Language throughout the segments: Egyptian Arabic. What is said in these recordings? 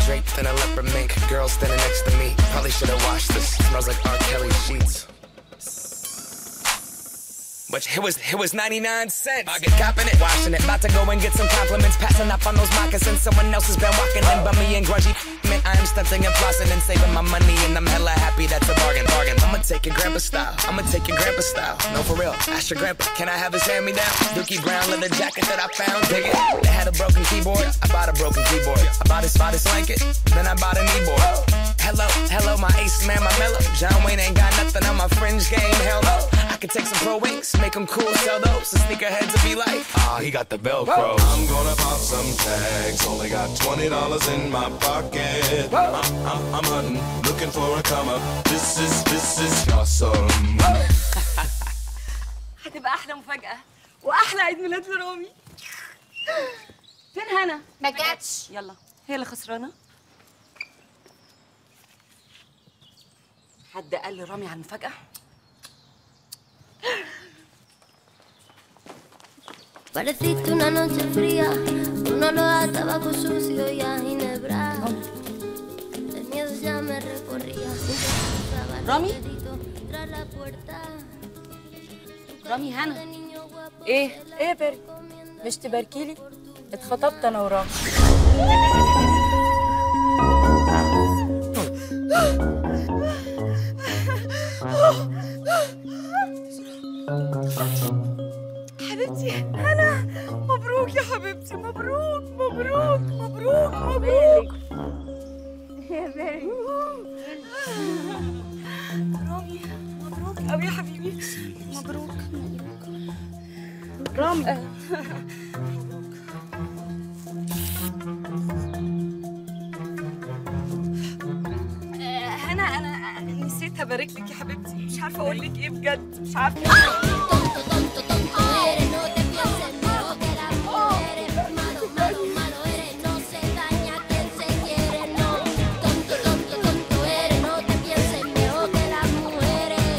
draped in a leopard mink. Girl standing next to me. Probably should have washed this. Smells like R. Kelly sheets. But it was it was 99 cents. I get copping it, washing it. About to go and get some compliments. Passing up on those moccasins. Someone else has been walking in bummy and grungy. Man, I am stunting and flossing and saving my money. And I'm hella happy that's a bargain. Bargain. I'ma take your grandpa style. I'ma take your grandpa style. No, for real. Ask your grandpa, can I have his hand me down? Dookie Brown leather jacket that I found. Dig it. They had a broken keyboard. I bought a broken keyboard. I bought his spot his blanket. Then I bought a kneeboard. Hello, hello, my ace man, my mellow. John Wayne ain't got nothing on my fringe game. Hell no. I could take some pro wings, make them cool, sell those. The sneakerheads will be like, ah, he got the Velcro. I'm gonna pop some tags. Only got twenty dollars in my pocket. I'm, I'm, I'm hunting, looking for a come up. This is this is awesome. هتبقى احلى مفاجاه واحلى عيد ميلاد لرامي فين هنا ما جاتش يلا هي اللي خسرانه حد قال لرامي عن المفاجاه Pareciste una noche fría, un olor a tabaco sucio y a ginebra. El miedo ya me recorría. رامي Tras la puerta, رامي هنا ايه ايه يا باري مش تباركي لي اتخطبت انا ورامي حبيبتي هنا مبروك يا حبيبتي مبروك مبروك مبروك مبروك يا باري رامي مبروك قوي يا حبيبي مبروك رامي آه، هنا انا نسيت ابارك لك يا حبيبتي مش عارفه اقول لك ايه بجد مش عارفه tonto, tonto, tonto eres, no te pienses mejor que las mujeres. Malo, malo, malo eres, no se daña quien se quiere, no. Tonto, tonto, tonto eres, no te pienses mejor que las mujeres.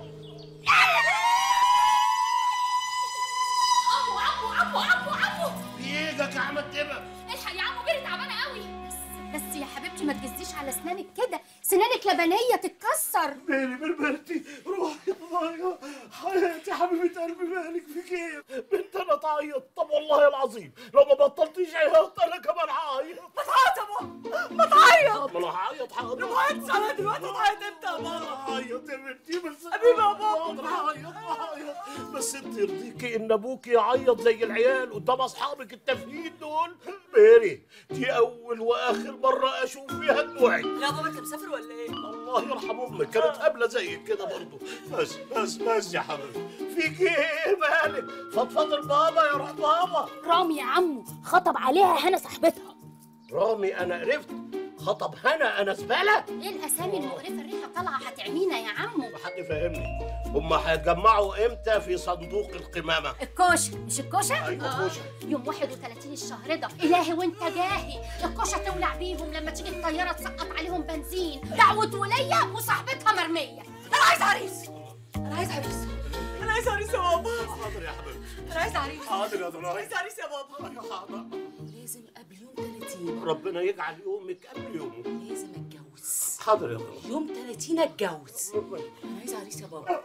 عمو عمو عمو عمو عمو بايدك يا احمد تبقى الحق يا عمو بيري تعبانه قوي بس بس يا حبيبتي ما تجزيش على اسنانك كده سنانك لبنيه تتكسر بيلي بربرتي روحي ضايع حياتي حبيبة قلبي مالك فيك ايه بنت انا تعيط طب والله العظيم لو ما بطلتيش عياط انا كمان هعيط ما تعيط يا بابا ما تعيط ما انا هعيط حاضر ما تعيطش على دلوقتي تعيط امتى يا بابا هعيط يا بنتي بس حبيبي يا بابا. حاضر هعيط هعيط بس انت يرضيكي ان ابوك يعيط زي العيال قدام اصحابك التافهين دول ميري دي اول واخر مره اشوف فيها دموعي لا بابا انت مسافر ولا ايه؟ الله يرحم امك كانت قابله زيك كده برضه بس بس بس يا حبيبي فيك ايه مالك فضفض البابا يا روح بابا رامي يا عمو خطب عليها هنا صاحبتها رامي انا عرفت خطب هنا انا زباله ايه الاسامي المقرفه الريحه طالعه هتعمينا يا عمو حد يفهمني هما هيتجمعوا امتى في صندوق القمامه الكوشه مش الكوشه أيوة، كوشة. يوم 31 الشهر ده الهي وانت جاهي الكوشه تولع بيهم لما تيجي الطياره تسقط عليهم بنزين دعوه وليه وصاحبتها مرميه انا عايز عريس انا عايز عريس انا عايز عريس يا بابا حاضر يا حبيبي انا عايز عريس حاضر يا انا دنيا عايز عريس يا بابا حاضر لازم قبل يوم 30 ربنا يجعل يومك قبل يومه لازم اتجوز حاضر يا دنيا يوم 30 اتجوز انا عايز عريس يا بابا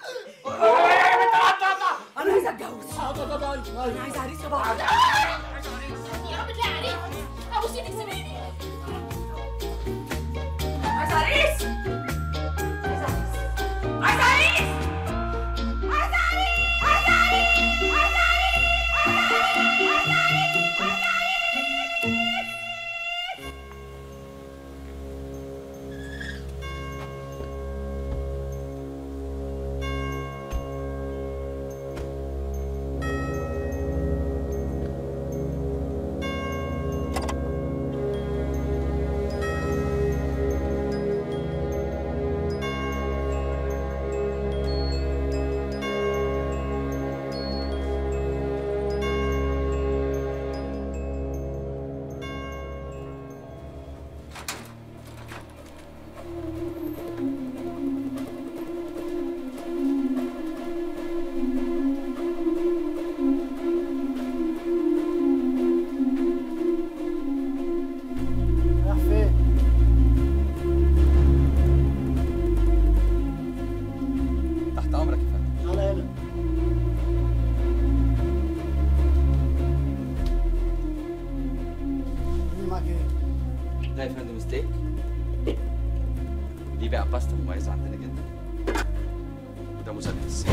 انا عايز اتجوز انا عايز عريس يا بابا يا رب تلاقي عريس ابو سيدك سيبيني عايز عريس عايز عريس عايز عريس عايز عريس عايز عريس عايز دي بقى باستا مميزه عندنا جدا وده مسدس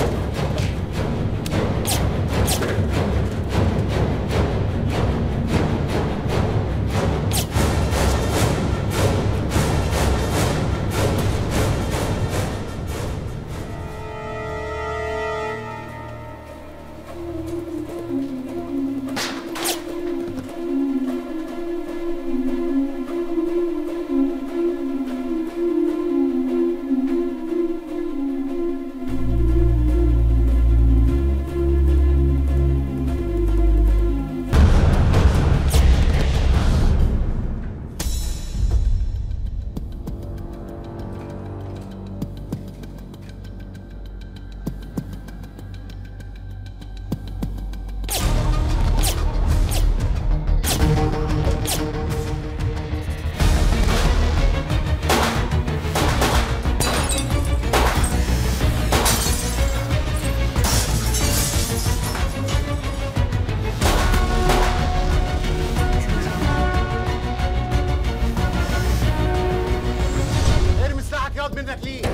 ارمي سلاحك ياض منك ليه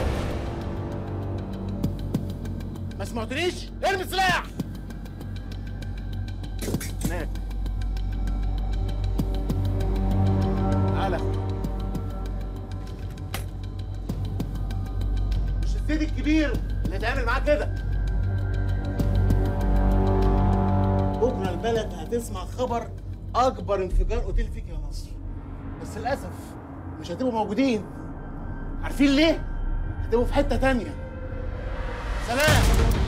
ما سمعتنيش ارمي السلاح هناك تعالى يا أخويا. مش السيد الكبير اللي هيتعامل معاه كده بكره البلد هتسمع خبر اكبر انفجار اوتيل فيك يا مصر بس للاسف مش هتبقوا موجودين عارفين ليه؟ هتبقوا في حتة تانية سلام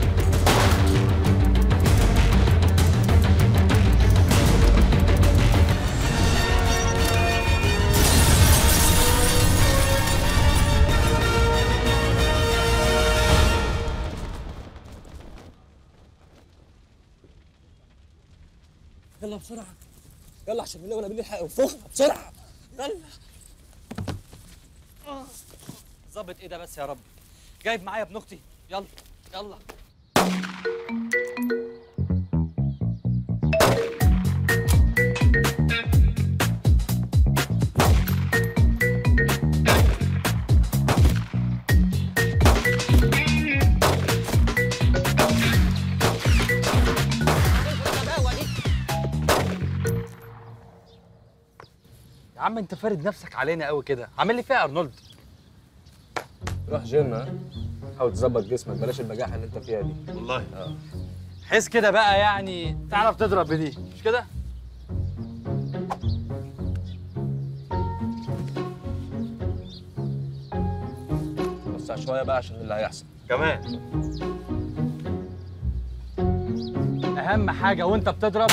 يلا بسرعة يلا عشان بالله ونبيل الحق انفخنا بسرعة يلا ظابط ايه ده بس يا رب جايب معايا ابن اختي يلا يلا يا عم انت فارد نفسك علينا قوي كده عامل لي فيها ارنولد روح جيم ها حاول تظبط جسمك بلاش البجاحه اللي انت فيها دي والله اه حس كده بقى يعني تعرف تضرب بدي مش كده وسع شويه بقى عشان اللي هيحصل كمان اهم حاجه وانت بتضرب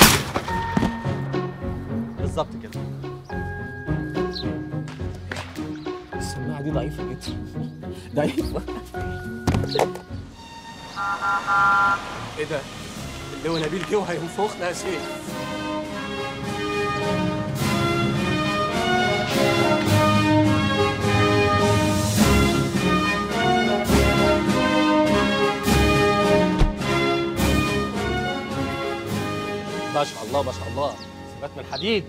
بالظبط كده السماعه دي ضعيفه جدا ضعيفه ايه ده؟ اللي هو نبيل جه وهينفخنا يا سيف ما شاء الله ما شاء الله ثبات من الحديد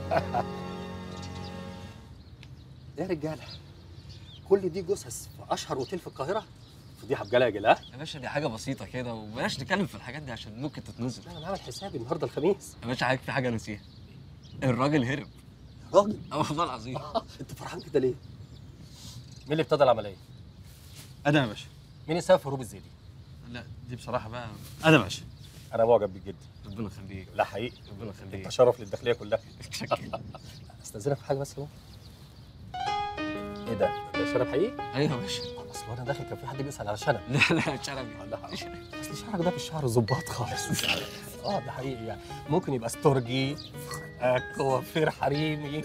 يا رجاله كل دي جثث في اشهر اوتيل في القاهره فضيحه بجلاجل ها يا باشا دي حاجه بسيطه كده وبلاش نتكلم في الحاجات دي عشان ممكن تتنزل انا عامل حسابي النهارده الخميس يا باشا حضرتك في حاجه نسيها الراجل هرب راجل اه والله العظيم انت فرحان كده ليه مين اللي ابتدى العمليه انا يا باشا مين السبب في هروب الزيدي لا دي بصراحه بقى انا يا باشا انا معجب بيك جدا ربنا يخليك لا حقيقي ربنا يخليك انت شرف للداخليه كلها شكرا استاذنك في حاجه بس اهو ايه ده؟ ده شنب حقيقي؟ ايوه يا باشا اصل وانا داخل كان في حد بيسال على شنب لا لا شربي لا اصل شعرك ده مش شعر ظباط خالص اه ده حقيقي يعني ممكن يبقى استورجي آه، كوافير حريمي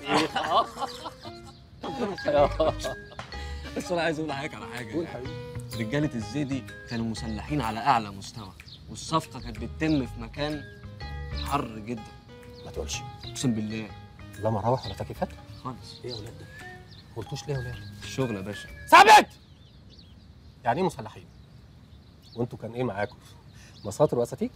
بس انا عايز اقول لحضرتك على حاجه قول يعني. حبيبي رجاله الزيدي كانوا مسلحين على اعلى مستوى والصفقه كانت بتتم في مكان حر جدا ما تقولش اقسم بالله لا مراوح ولا تكييفات خالص ايه يا ولاد ده؟ ما قلتوش ليه يا ولاد؟ الشغل يا باشا ثابت يعني ايه مسلحين؟ وانتوا كان ايه معاكم؟ مساطر واساتيك؟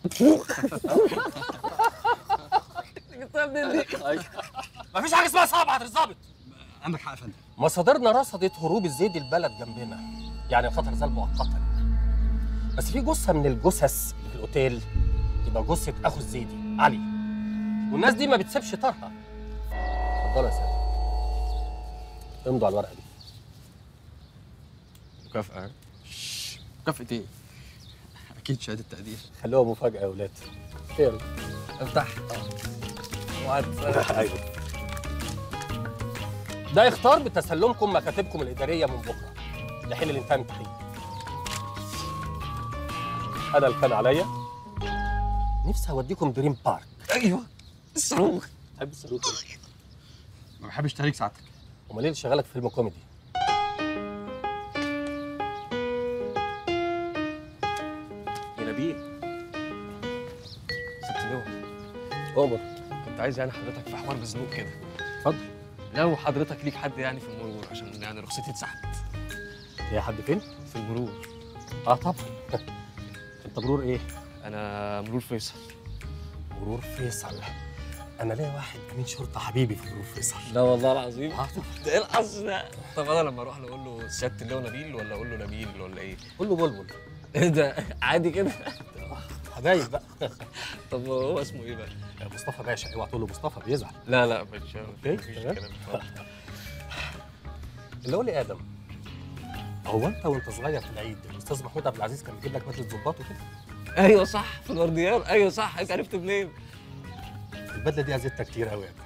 مفيش حاجه اسمها صعب عبد الظابط عندك حق يا فندم مصادرنا رصدت هروب الزيدي البلد جنبنا يعني الخطر زال مؤقتا بس في جثه من الجثث اللي في الاوتيل تبقى جثه اخو الزيدي علي والناس دي ما بتسيبش طارها اتفضلوا يا سيدي امضوا على الورقه دي مكافأة مكافأة ايه؟ أكيد شهادة تقدير خلوها مفاجاه يا ولاد خير افتح وعد ايوه ده يختار بتسلمكم مكاتبكم الاداريه من بكره لحين الانتهاء من التحقيق انا اللي كان عليا نفسي اوديكم دريم بارك ايوه الصاروخ تحب الصاروخ إيه؟ ما بحبش تاريخ سعادتك امال ايه اللي شغالك في فيلم كوميدي يا نبيل ست نور عمر كنت عايز يعني حضرتك في حوار بزنوق كده اتفضل لو حضرتك ليك حد يعني في المرور عشان يعني رخصتي اتسحبت يا حد فين؟ في المرور اه طبعا انت مرور ايه؟ انا مرور فيصل مرور فيصل انا ليا واحد امين شرطه حبيبي في مرور فيصل لا والله العظيم اه ده ايه الحظ ده طب انا لما اروح له اقول له سياده اللواء نبيل ولا اقول له نبيل ولا ايه قول له بلبل ايه ده عادي كده حبايب بقى طب هو اسمه ايه بقى مصطفى باشا اوعى تقول له مصطفى بيزعل لا لا مش اوكي مفيش تمام كلام اتفضل. اللي هو لي ادم هو انت وانت صغير في العيد الاستاذ محمود عبد العزيز كان بيجيب لك بدله ظباط وكده ايوه صح في الورديان ايوه صح انت عرفت منين البدله دي اذيتها كتير قوي يا ابني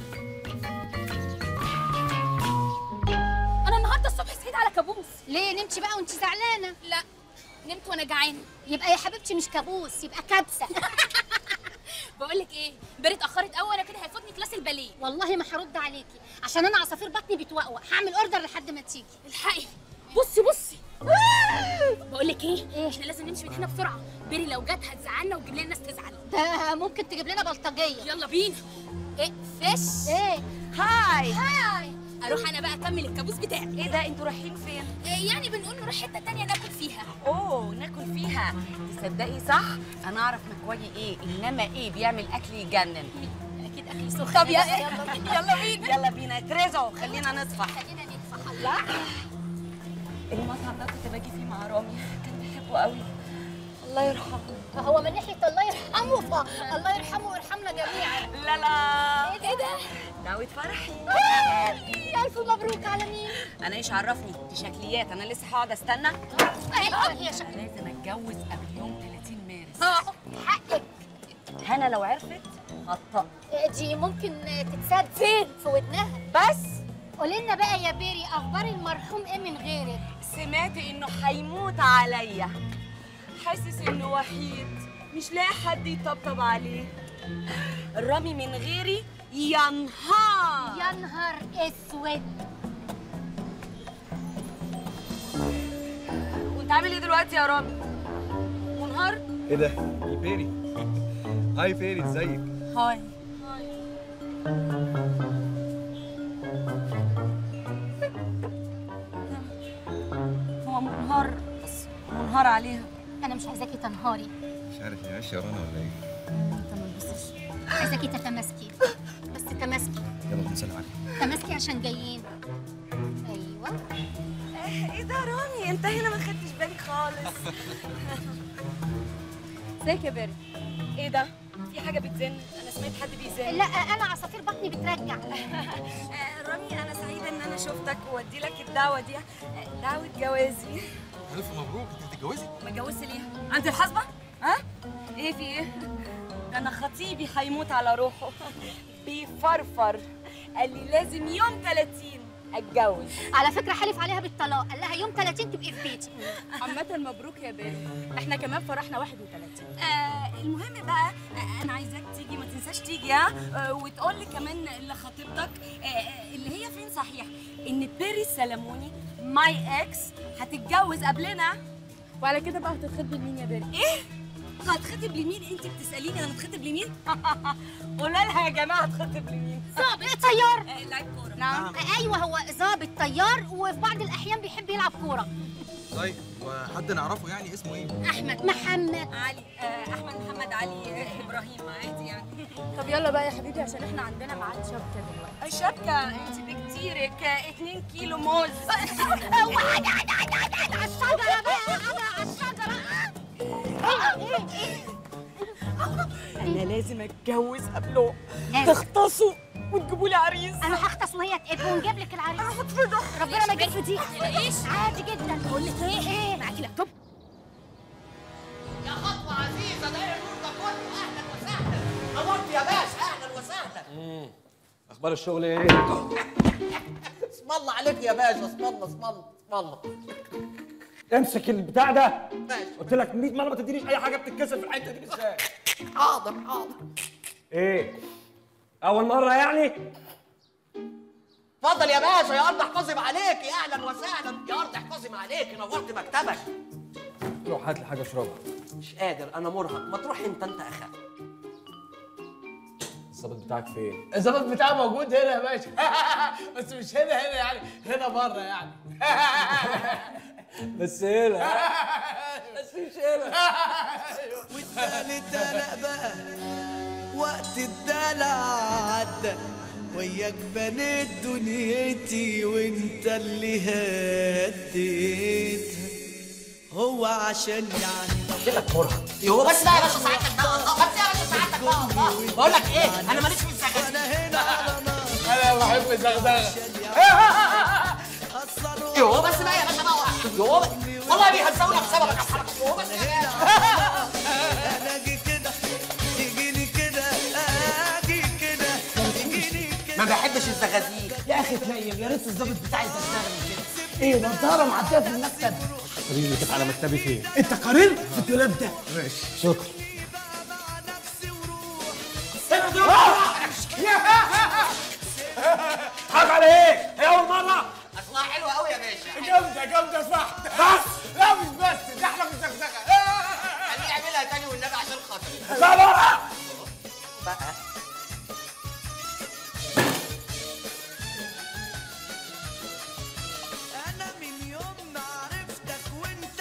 انا النهارده الصبح صحيت على كابوس ليه نمتي بقى وانت زعلانه لا نمت وانا جعانه يبقى يا حبيبتي مش كابوس يبقى كبسه بقول لك ايه بيري اتاخرت قوي انا كده هيفوتني كلاس الباليه والله ما هرد عليكي عشان انا عصافير بطني بتوقوق هعمل اوردر لحد ما تيجي الحقي بصي بصي بقول لك ايه؟ ايه احنا لازم نمشي من هنا بسرعه بيري لو جت هتزعلنا وتجيب لنا الناس تزعل ده ممكن تجيب لنا بلطجيه يلا بينا ايه فش ايه هاي هاي اروح انا بقى اكمل الكابوس بتاعي ايه ده انتوا رايحين فين؟ إيه يعني بنقول نروح حته تانية ناكل فيها اوه ناكل فيها تصدقي صح انا اعرف مكواجي ايه انما ايه بيعمل اكل يجنن اكيد اكل سخن طب يا بس يلا بينا يلا بينا تريزو خلينا نصفح خلينا ندفع لا المطعم ده كنت باجي فيه مع رامي كان بيحبه قوي الله يرحمه هو من ناحيه الله يرحمه فالله يرحمه ويرحمنا جميعا لا لا ايه ده؟ ناوي فرحي آه، الف مبروك على مين؟ انا ايش عرفني دي شكليات انا لسه هقعد استنى ايوه يا شيخ لازم اتجوز قبل يوم 30 مارس اه حقك هنا لو عرفت هطق دي ممكن تتساب فين؟ في ودنها بس قولي لنا بقى يا بيري اخبار المرحوم ايه من غيرك؟ سمعت انه هيموت عليا حاسس انه وحيد مش لاقي حد يطبطب عليه رامي من غيري ينهار يا نهار اسود وانت عامل ايه دلوقتي يا رامي منهار ايه ده دي بيري هاي بيري ازيك هاي هو منهار بس منهار عليها انا مش عايزاكي تنهاري مش عارف هي ماشيه ورانا ولا ايه انت ما تبصش عايزاكي تتماسكي بس تماسكي يلا نسلم عليك تماسكي عشان جايين ايوه ايه ده يا رامي انت هنا ما خدتش بالي خالص ازيك يا بيري ايه ده في حاجه بتزن انا سمعت حد بيزن لا انا عصافير بطني بترجع آه، رامي انا سعيده ان انا شفتك وادي لك الدعوه دي آه، دعوه جوازي الف مبروك انت بتتجوزي ما اتجوزت ليه عند الحصبه ها ايه في ايه ده انا خطيبي هيموت على روحه بيفرفر قال لي لازم يوم 30 اتجوز على فكره حلف عليها بالطلاق قال لها يوم 30 تبقي في بيتي عامة مبروك يا بيري احنا كمان فرحنا 31 آه المهم بقى آه انا عايزاك تيجي ما تنساش تيجي ها آه وتقول لي كمان لخطيبتك آه آه، اللي هي فين صحيح ان بيري السلموني ماي اكس هتتجوز قبلنا وعلى كده بقى هتتخطبي لمين يا بيري ايه هتخطب لمين انت بتساليني انا هتخطب لمين قولوا لها يا جماعه هتخطب لمين ظابط طيار آه، لعيب كوره نعم ايوه هو ظابط طيار وفي بعض الاحيان بيحب يلعب كوره طيب وحد نعرفه يعني اسمه ايه؟ احمد محمد علي آه، احمد محمد علي آه، ابراهيم عادي يعني طب يلا بقى يا حبيبي عشان احنا عندنا ميعاد شبكه دلوقتي شبكه انت بكتيرك 2 كيلو موز على الشجره بقى على الشجره انا لازم اتجوز قبله لازم. تختصوا وتجيبوا لي عريس انا هغطس وهي تقب ونجيب لك العريس ربنا ما يجيب في دي تلاقيش. عادي جدا بقول لك ايه ايه معاكي لابتوب يا خطوة عزيزة ده النور ده كله أهلا وسهلا نورت يا باشا أهلا وسهلا اخبار الشغل ايه؟ اسم الله عليك يا باشا اسم الله اسم الله اسم الله امسك البتاع ده ماشي قلت لك 100 مره ما تدينيش اي حاجه بتتكسر في الحته دي بالذات حاضر حاضر ايه اول مره يعني اتفضل يا باشا يا أرض احتظم عليك يا أهلا وسهلا يا أرض احتظم عليك نورت مكتبك روح هات لي حاجه اشربها مش قادر أنا مرهق ما تروح أنت أنت أخف الظابط بتاعك فين؟ الظابط بتاعه موجود هنا يا باشا بس مش هنا هنا يعني هنا بره يعني بس هنا بس مش هنا والتالت دلع بقى وقت الدلع عدى وياك بنيت دنيتي وانت اللي هديتها هو عشان يعني يو بس بقى يا باشا ساعتك بقى الله بس يا باشا ساعتك بقى الله بقول لك إيه أنا ماليش في الزغازيل انا بحب الزغزغه يو بس بقى يا باشا بقى يو والله بيهزقونا بسببك أصحابك يو بس يا باشا انا اجي كده تجيني كده اجي كده تجيني كده ما بحبش الزغازيل يا اخي تنيل يا ريت الظابط بتاعي يزغزغني كده ايه نضاره معديه في المكتب قولي كانت على مكتبي فين انت قارن في الدولاب ده ماشي شكرا اضحك على ايه؟ هي اول مره أصلها حلوة قوي يا باشا جامده جامده صح بس لا مش بس ده احنا في الزغزغه خليه يعملها تاني والنبي عشان خاطري لا بره بقى انا من يوم ما عرفتك وانت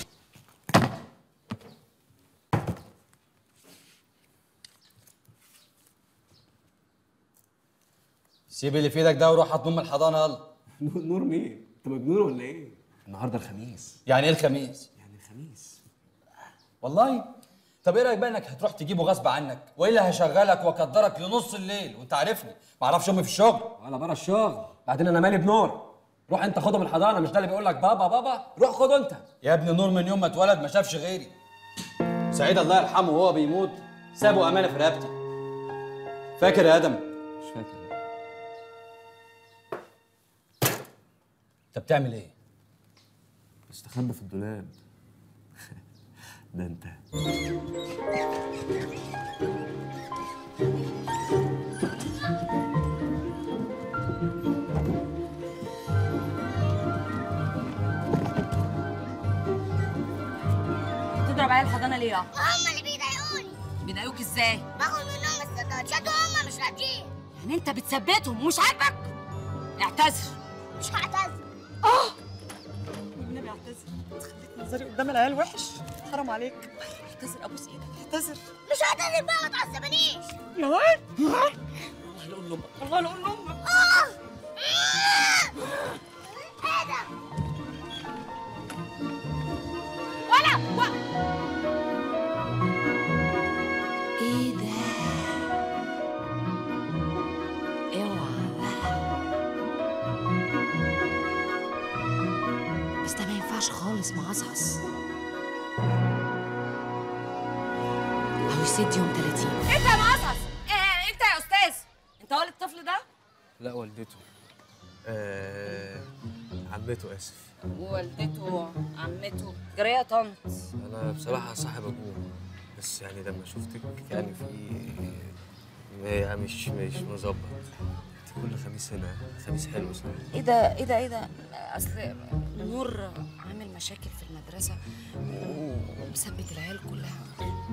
سيب اللي في ايدك ده وروح هات ام الحضانه يلا نور مين؟ انت مجنون ولا ايه؟ النهارده الخميس يعني ايه الخميس يعني الخميس والله طب ايه رايك بقى انك هتروح تجيبه غصب عنك والا هشغلك واقدرك لنص الليل وانت عارفني ما اعرفش امي في الشغل ولا بره الشغل بعدين انا مالي بنور روح انت خده من الحضانه مش ده اللي بيقول لك بابا بابا روح خده انت يا ابني نور من يوم ما اتولد ما شافش غيري سعيد الله يرحمه وهو بيموت سابه امانه في رقبتي فاكر يا ادم مش فاكر انت بتعمل ايه استخبى في الدولاب ده انت تضرب عيال الحضانه ليه يا هم اللي بيضايقوني بيضايقوك ازاي باخد منهم السندوتشات وهم مش راضيين يعني انت بتثبتهم مش عاجبك اعتذر مش هعتذر اه والنبي اعتذر انت خليت نظري قدام العيال وحش حرام عليك اعتذر ابوس ايدك اعتذر مش هعتذر بقى ما تعصبنيش يا واد والله لقول لامك والله لقول لامك اه ايه ده ولا و... ايه ده اوعى بقى بس ده ما ينفعش خالص معصعص اهو يسد يوم 30 انت يا معصعص إيه انت يا استاذ انت والد الطفل ده لا والدته آه عمته اسف والدته عمته جريه طنط انا بصراحه صاحب ابوه بس يعني لما شفتك يعني في يعني مش مش مظبط انت كل خميس هنا خميس حلو صح ايه ده ايه ده ايه ده اصل نور عامل مشاكل في المدرسه ومثبت العيال كلها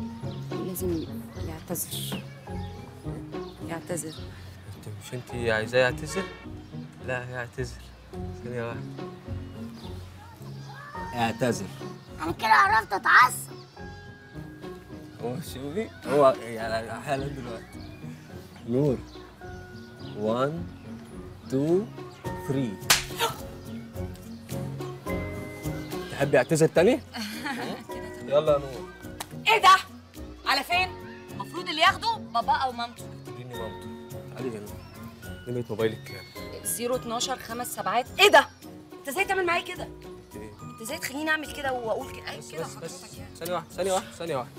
لازم يعتذر يعتذر انت مش انت عايزاه يعتذر؟ لا يعتذر ثانية واحدة اعتذر انا كده عرفت اتعصب هو شوفي هو يعني حالا دلوقتي نور 1 2 3 تحبي اعتذر تاني؟ يلا يا نور ايه ده على فين المفروض اللي ياخده بابا او مامته اديني مامته تعالي هنا نمرة موبايلك كام؟ 012 خمس سبعات ايه ده انت ازاي تعمل معايا كده ايه؟ انت ازاي تخليني اعمل كده واقول كده ايوه كده بس بس ثانية واحدة ثانية واحدة ثانية واحدة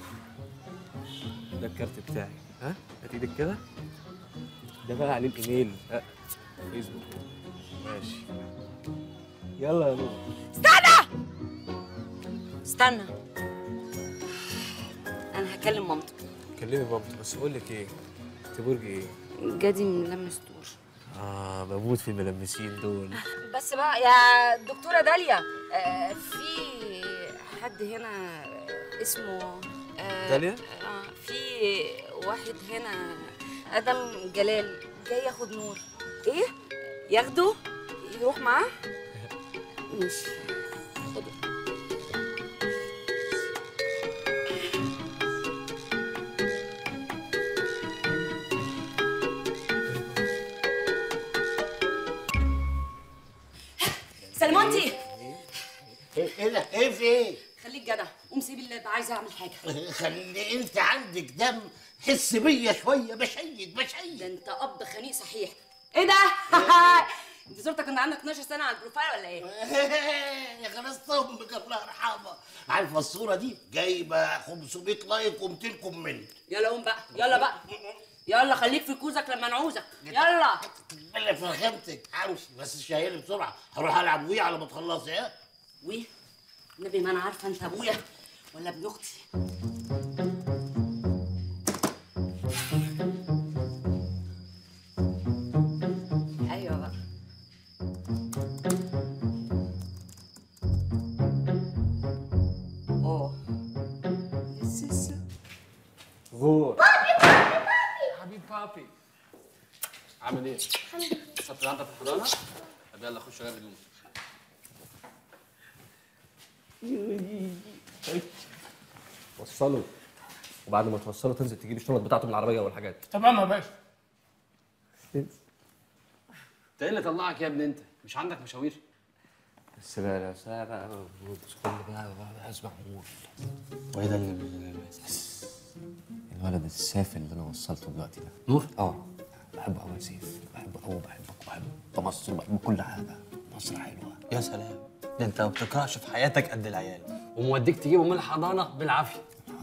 ده الكارت بتاعي ها؟ هات ايدك كده ده بقى عليه الايميل ها، فيسبوك ماشي يلا يا نور استنى استنى انا هكلم مامته كلمي مامته بس اقول لك ايه انت برج ايه؟ جدي ملمس دور اه بموت في الملمسين دول بس بقى يا دكتوره داليا آه في حد هنا اسمه آه داليا؟ آه في واحد هنا ادم جلال جاي ياخد نور ايه ياخده يروح معاه ماشي خده سلمونتي ايه إيه ده ايه في ايه خليك جدع قوم سيب اللاب عايزه اعمل حاجه خلي انت عندك دم حس بيا شويه بشيد بشيد ده انت اب خنيق صحيح ايه ده انت صورتك كنت عندك 12 سنه على البروفايل ولا ايه يا خلاص امك الله يرحمها عارفه الصوره دي جايبه 500 لايك و200 كومنت يلا قوم بقى يلا بقى يلا خليك في كوزك لما نعوزك يلا اللي فهمتك همشي بس شايلي بسرعه هروح العب وي على ما تخلصي ها وي النبي ما انا عارفه انت ابويا ولا ابن اختي ايوه بقى اوه غور حبيب بابي عامل ايه؟ شفت عندك في الحضانه؟ طب يلا خش غير هدومك وصله وبعد ما توصله تنزل تجيب الشنط بتاعته من العربيه والحاجات تمام يا باشا انت ايه اللي طلعك يا ابني انت؟ مش عندك مشاوير؟ بس لا لا بس لا بقى موجود بس كل بقى بقى اسمع معقول وايه ده ال- ال- ال- الولد السافل اللي انا وصلته دلوقتي ده نور؟ اه بحبه قوي يا سيف بحبه قوي بحبك وبحب مصر وبحب كل حاجه مصر حلوه يا سلام ده انت ما بتكرهش في حياتك قد العيال وموديك تجيبه من الحضانه بالعافيه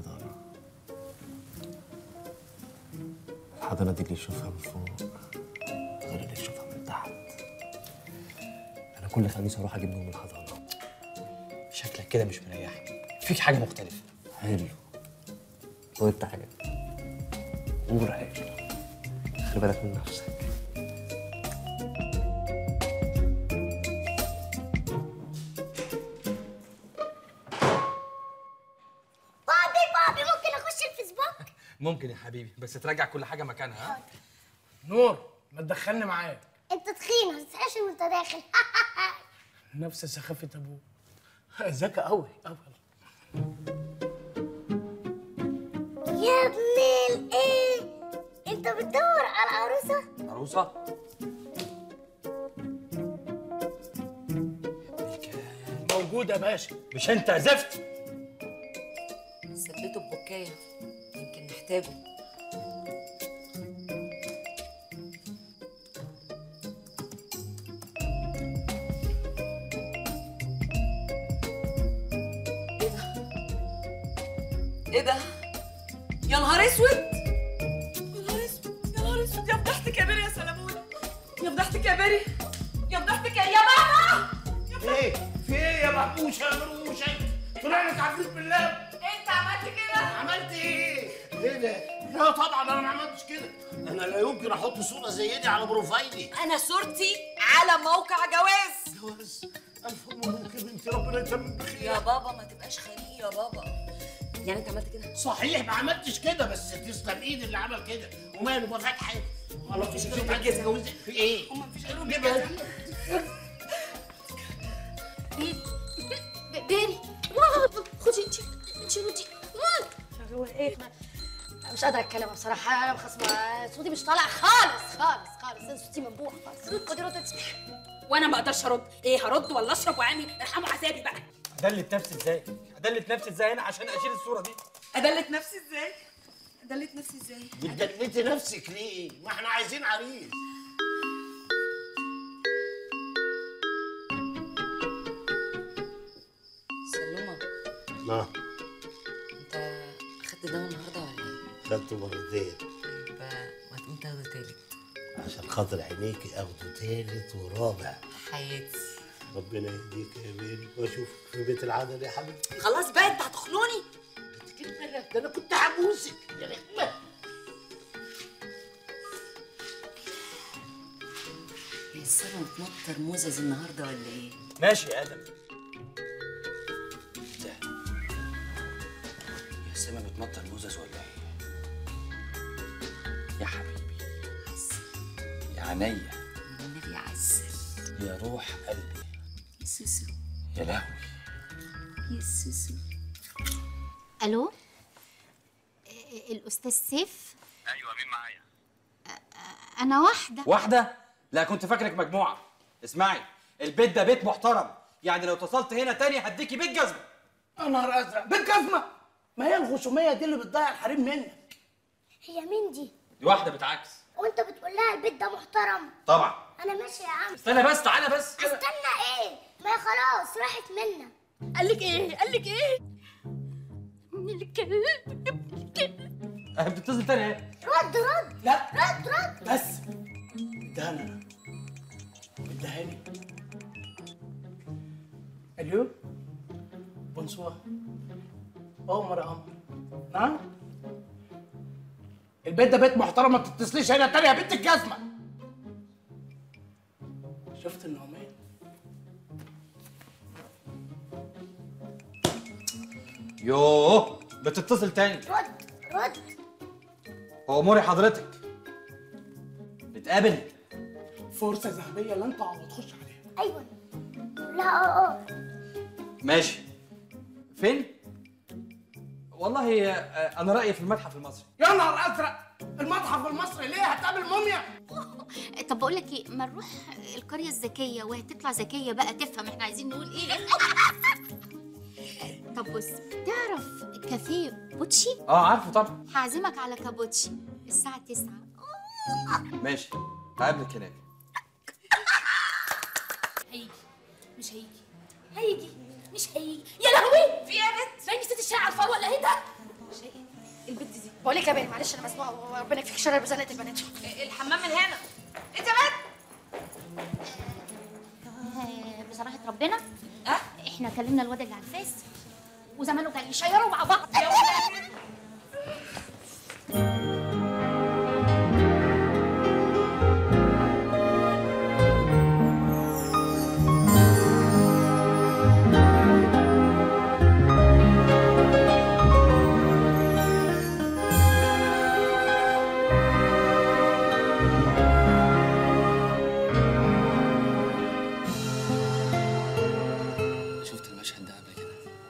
الحضانه دي اللي يشوفها من فوق غير اللي يشوفها من تحت انا كل خميس اروح اجيب من الحضانه شكلك كده مش مريحني فيك حاجه مختلفه حلو وانت حاجه نور حلو خلي بالك من نفسك بابي بابي ممكن اخش الفيسبوك ممكن يا حبيبي بس تراجع كل حاجه مكانها ها نور ما تدخلني معاك انت تخين ما تسعش وانت داخل نفس سخافه ابوك ذكي قوي قوي يا ابن الايه انت بتدور على عروسه عروسه موجود يا باشا مش انت زفت ثبته ببكايه يمكن نحتاجه ايه ده؟ يا نهار اسود يا نهار اسود يا نهار اسود يا فضحتك يا بيري يا سلامون يا فضحتك يا بيري يا فضحتك يا يا ماما ايه في ايه يا مهموشه يا مرموشه طلع لك عفريت من اللاب انت عملت كده عملت ايه ايه ده لا طبعا انا ما عملتش كده انا لا يمكن احط صوره زي دي على بروفايلي انا صورتي على موقع جواز جواز الف مبروك يا بنتي ربنا يتمم بخير يا بابا ما تبقاش خنيق يا بابا يعني انت عملت كده صحيح ما عملتش كده بس تسلم ايد اللي عمل كده وماله ما فتحي الله مفيش غيره بيتجوز في ايه؟ هم مفيش غيرهم جيبها. بيري واو، خدي انتي انتي ردي هو ايه مش قادره اتكلم بصراحه انا مخصمه صوتي مش طالع خالص خالص خالص أنا صوتي منبوح خالص خدي رد انت وانا ما اقدرش ارد ايه هرد ولا اشرب واعمل ارحموا عذابي بقى ادلت نفسي ازاي؟ ادلت نفسي ازاي هنا عشان اشيل الصوره دي؟ ادلت نفسي ازاي ادلت نفسي ازاي بتدلتي نفسك ليه؟ ما احنا عايزين عريس سلومه لا انت اخدت دواء النهارده ولا ايه؟ خدته مرتين يبقى ما تقوم تاخده تالت عشان خاطر عينيكي اخده تالت ورابع حياتي ربنا يهديك يا ميري واشوفك في بيت العدل يا حبيبتي خلاص بقى انت هتخنوني ده انا كنت هبوسك يا نجمه هي السما بتمطر موزز النهارده ولا ايه؟ ماشي يا ادم يا سما بتمطر موزز ولا ايه؟ يا حبيبي يا عينيا النبي يعسل يا روح قلبي يا سوسو يا لهوي يا سوسو الو آه، الاستاذ سيف ايوه مين معايا؟ انا واحده واحدة؟ لا كنت فاكرك مجموعة اسمعي البيت ده بيت محترم يعني لو اتصلت هنا تاني هديكي بيت جزمة يا نهار ازرق بيت جزمه ما هي الغشوميه دي اللي بتضيع الحريم منك هي مين دي؟ دي واحدة بتعكس وانت بتقول لها البيت ده محترم طبعا انا ماشي يا عم استنى بس تعالى بس استنى ايه؟ ما هي خلاص راحت منا قال لك ايه قال لك ايه أه، بتتصل تاني اهي رد رد لا رد رد بس اديها انا اديها لي الو بونسوار عمر يا عمر نعم البيت ده بيت محترم ما تتصليش هنا تاني يا بنت الجزمه شفت النعمان يوه بتتصل تاني رد رد هو اموري حضرتك نتقابل فرصه ذهبيه لا انت ولا تخش عليها ايوه لا اه اه ماشي فين؟ والله آه، انا رايي في المتحف المصري يا نهار ازرق المتحف المصري ليه هتقابل موميا طب بقول لك ايه ما نروح القريه الذكيه وهي تطلع ذكيه بقى تفهم احنا عايزين نقول ايه طب بص تعرف كافيه بوتشي اه عارفه طبعا هعزمك على كابوتشي الساعه 9 ماشي هقابلك هناك هيجي مش هيجي هيجي مش هيجي يا لهوي في ايه يا بنت باين نسيت الشاي على الفار ولا ايه ده البنت دي بقول لك يا بنت معلش انا مسموعه وربنا يكفيك شر بزنقه البنات الحمام من هنا انت بنت آه، بصراحه ربنا احنا كلمنا الواد اللي على الفيس وزمانه كان يشيروا مع بعض يا ولاد شفت المشهد ده قبل كده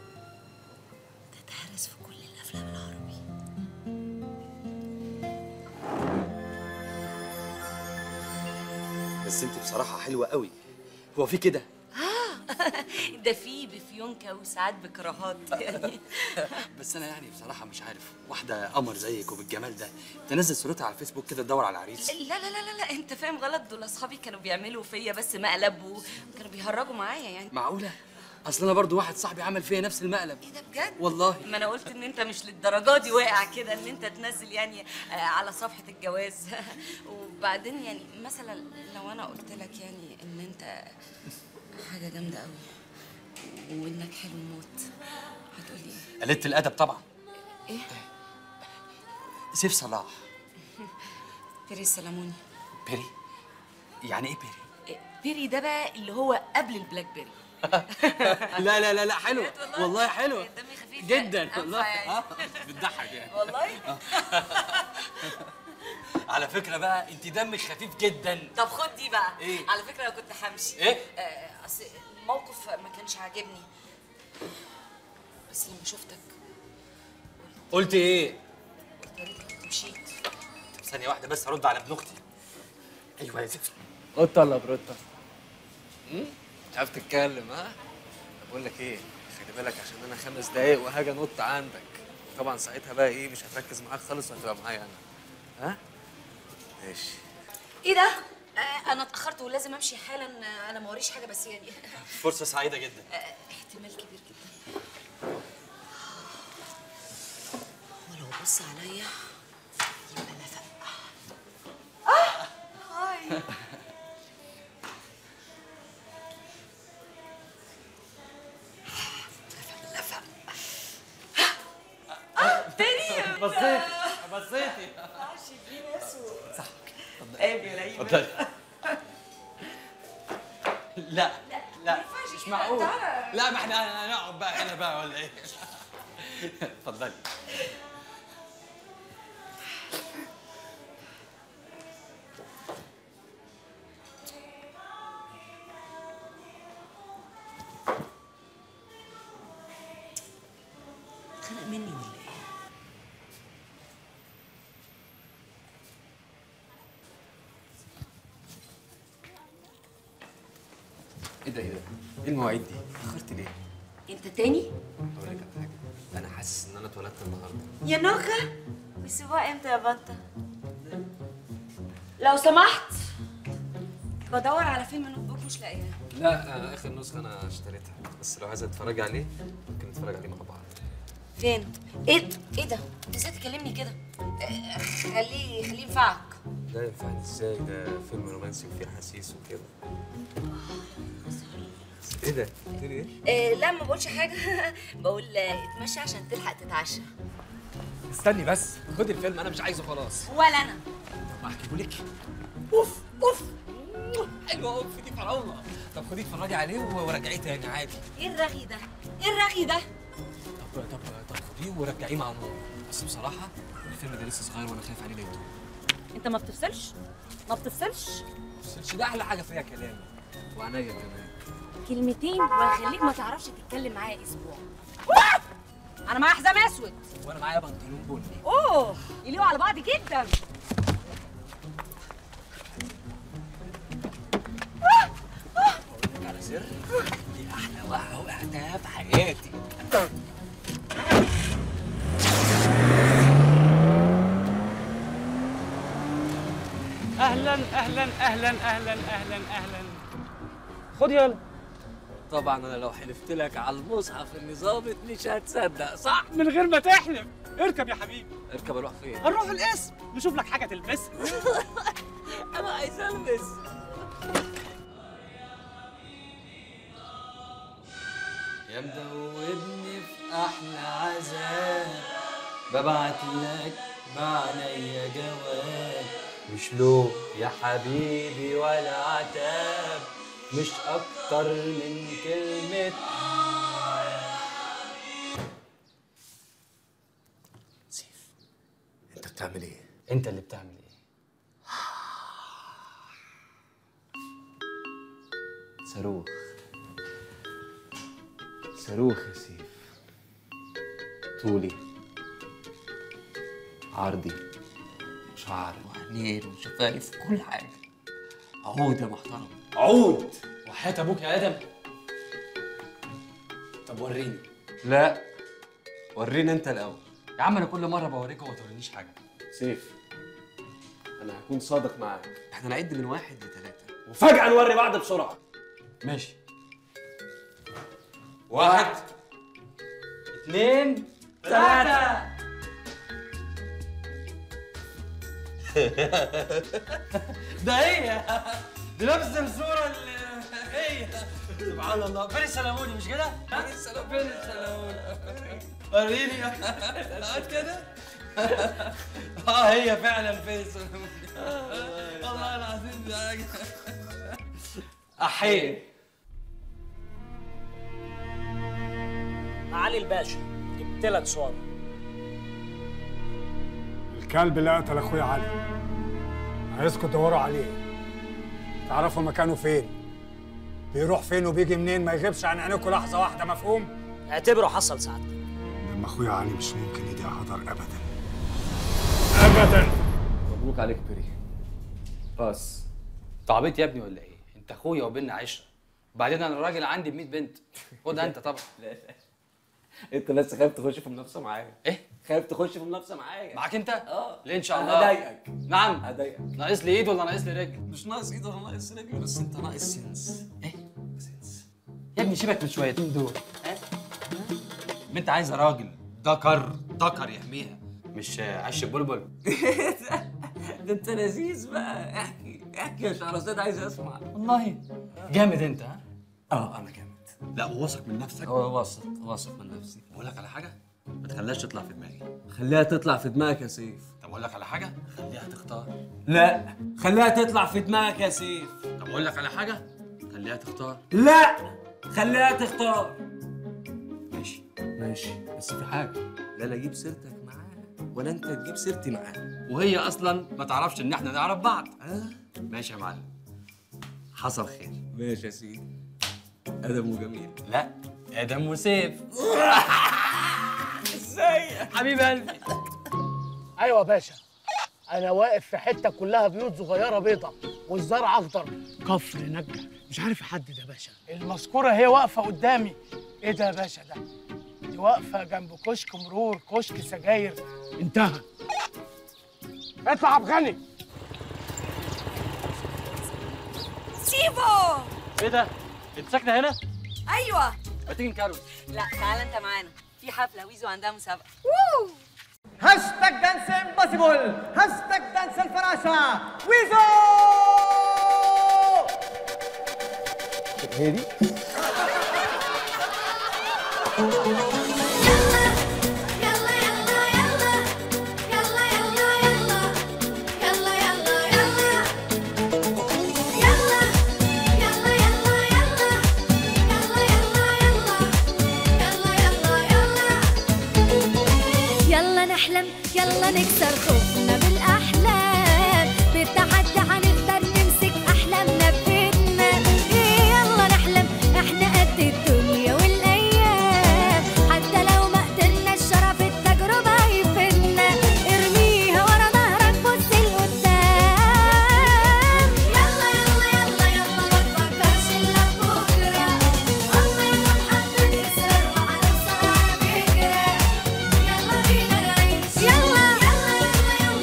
اتهرس في كل الافلام العربي بس انت بصراحه حلوه قوي هو في كده ده في بفيونكه وساعات بكراهات يعني بس انا يعني بصراحه مش عارف واحده قمر زيك وبالجمال ده تنزل صورتها على الفيسبوك كده تدور على عريس لا لا لا لا, لا انت فاهم غلط دول اصحابي كانوا بيعملوا فيا بس مقلب وكانوا بيهرجوا معايا يعني معقوله اصل انا برضو واحد صاحبي عمل فيا نفس المقلب ايه ده بجد والله ما انا قلت ان انت مش للدرجه دي واقع كده ان انت تنزل يعني آه، على صفحه الجواز وبعدين يعني مثلا لو انا قلت لك يعني ان انت حاجه جامده قوي وانك حلو موت هتقولي ايه قلت الادب طبعا ايه سيف صلاح بيري سلاموني بيري يعني ايه بيري إيه، بيري ده بقى اللي هو قبل البلاك بيري لا لا لا لا حلوه بجد والله؟ والله حلوه دمي خفيف خفيف جدا أنفع والله يعني. اه بتضحك يعني والله على فكره بقى انت دمك خفيف جدا طب خد دي بقى إيه؟ على فكره انا كنت همشي إيه؟ آه، اصل الموقف ما كانش عاجبني بس لما شفتك قلت ايه قلت يا ريتك مشيت طب ثانيه واحده بس هرد على ابن اختي ايوه يا زفت قطه ولا بروتة؟ مش عارف تتكلم ها طب بقول لك ايه خلي بالك عشان انا خمس دقايق وهاجي انط عندك طبعا ساعتها بقى ايه مش هتركز معاك خالص وهتبقى معايا انا ها ماشي ايه ده آه، انا اتاخرت ولازم امشي حالا آه، انا ما وريش حاجه بس يعني فرصه سعيده جدا آه، احتمال كبير جدا ولو بص عليا يبقى نفق اه هاي نفق اه تاني بصيت بصيتي ماشي في ناس و- صح عيب يا لئيم اتفضلي لا لا ينفعش مش كده، معقول تعالى. لا ما احنا هنقعد بقى هنا بقى ولا ايه اتفضلي اتخنق مني ولا ايه؟ ايه ده ايه ده ايه المواعيد دي اتاخرت ليه انت تاني؟ اقول لك على حاجه انا حاسس ان انا اتولدت النهارده يا نوخة بيسيبوها امتى يا بطة؟ لو سمحت بدور على فيلم نوت بوك مش لاقياه لا آه، اخر نسخه انا اشتريتها بس لو عايزه تتفرجي عليه ممكن نتفرج عليه مع بعض فين؟ ايه ايه ده؟ انت ازاي تكلمني كده؟ آه، خليه خليه ينفعك ده ينفعني ازاي ده فيلم رومانسي وفيه حسيس وكده ايه ده؟ قلت لي ايه؟ آه لا ما بقولش حاجة بقول آه، اتمشى عشان تلحق تتعشى استني بس خدي الفيلم انا مش عايزه خلاص ولا انا طب احكيه لك اوف اوف حلوه اوف دي فراوله طب خدي اتفرجي عليه ورجعيه تاني عادي ايه الرغي ده؟ ايه الرغي ده؟ طب طب طب خديه ورجعيه مع نور بس بصراحه الفيلم ده لسه صغير وانا خايف عليه لا يتوه انت ما بتفصلش؟ ما بتفصلش؟ بس ده احلى حاجه فيها كلامي وعينيا كمان كلمتين وهخليك ما تعرفش تتكلم معايا اسبوع انا معايا حزام اسود وانا معايا بنطلون بني اوه يليقوا على بعض جدا اقول لك على سر دي احلى وقعه وقعتها في حياتي اهلا اهلا اهلا اهلا اهلا اهلا خد يلا طبعا انا لو حلفت لك على المصحف اني ظابط مش هتصدق صح من غير ما تحلف اركب يا حبيبي اركب اروح فين هنروح القسم نشوف لك حاجه تلبسها انا عايز البس يا مدوبني في احلى عذاب ببعت لك بعنيا جواب مش له يا حبيبي ولا عتاب مش اكتر من كلمة سيف انت بتعمل ايه؟ انت اللي بتعمل ايه؟ صاروخ صاروخ يا سيف طولي عرضي شعر وعينين وشفايف كل حاجة عود يا محترم عود وحياة أبوك يا آدم طب وريني لا وريني أنت الأول يا عم أنا كل مرة بوريك وما تورينيش حاجة سيف أنا هكون صادق معاك احنا نعد من واحد لثلاثة وفجاه نوري بعض بسرعه ماشي واحد اثنين ثلاثة. ده هي دي نفس الصورة اللي هي سبحان الله فين السلاموني مش كده؟ فين السلاموني فين السلاموني وريني لقيت كده؟ اه هي فعلا فين السلاموني والله العظيم دي حاجة أحيه معالي الباشا هقتلك شويه الكلب اللي قتل اخويا علي عايزكم تدوروا عليه تعرفوا مكانه فين بيروح فين وبيجي منين ما يغيبش عن عينيكم لحظه واحده مفهوم اعتبره حصل سعادتك لما اخويا علي مش ممكن يضيع هدر ابدا ابدا مبروك عليك بيري بس انت عبيط يا ابني ولا ايه؟ انت اخويا وبيننا عشره وبعدين انا الراجل عندي ب 100 بنت خدها انت طبعا لا لا انت بس خايف تخش في منافسه معايا ايه؟ خايف تخش في منافسه معايا معاك انت؟ اه ليه ان شاء أنا الله؟ هضايقك. نعم هضايقك ناقص لي ايد ولا ناقص لي رجل؟ مش ناقص ايد ولا ناقص رجل بس انت ناقص سنس ايه؟ سنس يا ابني سيبك من الشويتين دول ها؟ بنت عايزه راجل ذكر ذكر يحميها مش عش بلبل ده انت لذيذ بقى احكي احكي يا شهرزاد عايز اسمع والله جامد انت ها؟ اه انا جامد لا واثق من نفسك اه واثق واثق من نفسي بقول لك على حاجه ما تخليهاش تطلع في دماغي خليها تطلع في دماغك يا سيف طب اقول لك على حاجه خليها تختار لا خليها تطلع في دماغك يا سيف طب اقول لك على حاجه خليها تختار لا خليها تختار ماشي ماشي بس في حاجه لا انا اجيب سيرتك معاه ولا انت تجيب سيرتي معاه وهي اصلا ما تعرفش ان احنا نعرف بعض ماشي يا معلم حصل خير ماشي يا سيدي ادم وجميل لا ادم وسيف ازاي حبيب قلبي ايوه يا باشا انا واقف في حته كلها بيوت صغيره بيضه والزرع اخضر كفر نجع مش عارف احدد يا باشا المذكوره هي واقفه قدامي ايه ده يا باشا ده دي واقفه جنب كشك مرور كشك سجاير انتهى اطلع يا غني سيبو ايه ده؟ انت ساكنه هنا؟ ايوه ما تيجي نكروت لا تعال انت معانا في حفله ويزو عندها مسابقه هاشتاج دانس امبوسيبل هاشتاج دانس الفراشة ويزو هي دي يلا نحلم يلا نكسر خوفنا بالاحلام بالتحدي هنقدر نمسك احلامنا بايدنا يلا نحلم احنا قد الدنيا والايام حتى لو ما قدرنا الشرف التجربه يفيدنا ارميها ورا ظهرك بص لقدام يلا يلا يلا يلا ما تفكرش الا بكره الله يوم حد نكسر وهنوصل على فكره يلا بينا نعيش يلا يلا يلا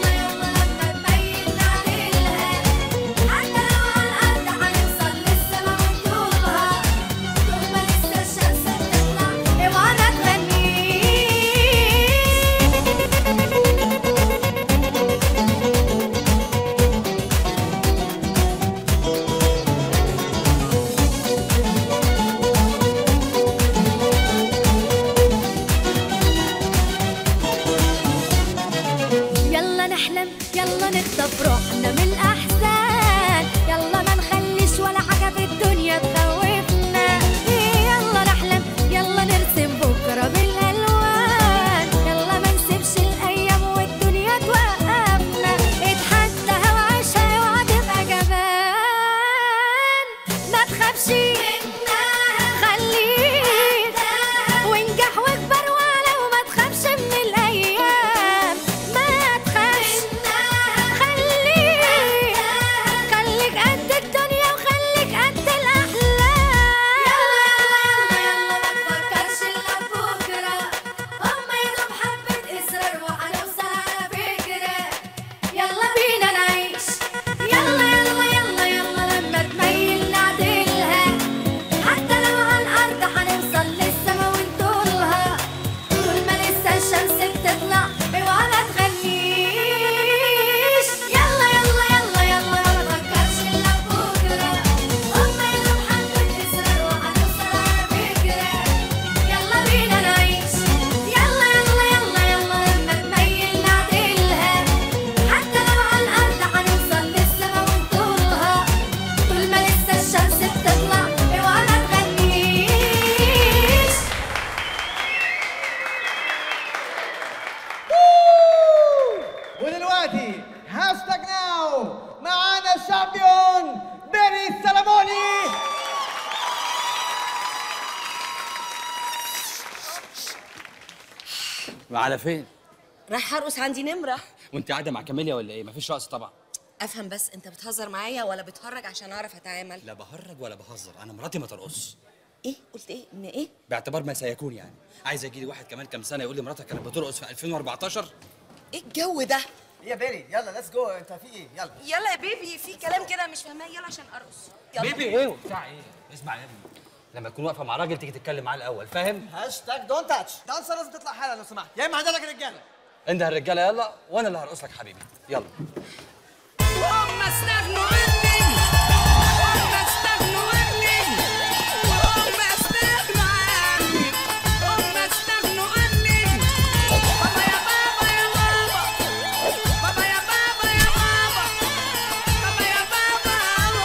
على فين رايح ارقص عندي نمره وانت قاعده مع كاميليا ولا ايه مفيش رقص طبعا افهم بس انت بتهزر معايا ولا بتهرج عشان اعرف اتعامل لا بهرج ولا بهزر انا مراتي ما ترقصش ايه قلت ايه ان ايه باعتبار ما سيكون يعني عايز يجي لي واحد كمان كام سنه يقول لي مراتك كانت بترقص في 2014 ايه الجو ده يا بيري يلا ليتس جو انت في ايه يلا يلا يا بيبي في كلام كده مش فاهماه يلا عشان ارقص يلا. بيبي ايه وبتاع ايه اسمع يا ابني لما تكون واقفه مع راجل تيجي تتكلم معاه الاول فاهم هاشتاج دونت تاتش دانسر لازم تطلع حالا لو سمحت يا اما هدلك الرجاله انت الرجاله يلا وانا اللي هرقص لك حبيبي يلا هم استغنوا عني هم استغنوا عني هم استغنوا عني هم استغنوا عني بابا يا بابا يا بابا بابا يا بابا يا بابا بابا يا بابا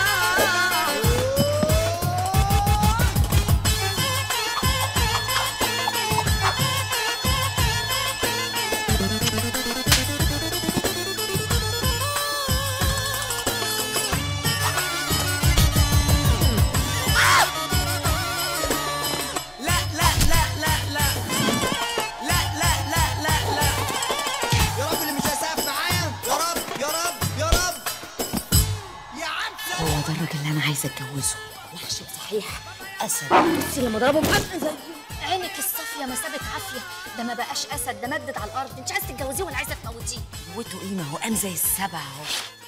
لا لا لا لا لا لا لا لا لا لا يا رب اللي مش هيسقف معايا يا رب يا رب يا رب يا عم هو ده الراجل اللي انا عايزه اتجوزه وحش صحيح اسد بصي لما ضربه مقفل زي عينك الصافيه ما سابت عافيه ده ما بقاش اسد ده مدد على الارض انت عايزه تتجوزيه ولا عايزه تموتيه موته ايه ما هو قام زي السبع اهو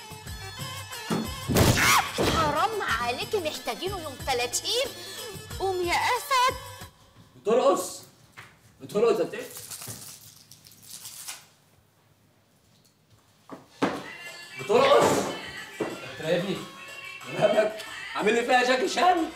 حرام عليكي محتاجينه يوم 30 قوم يا اسد بترقص بترقص يا بتاع بترقص تراقبني مالك عامل لي فيها جاكي شان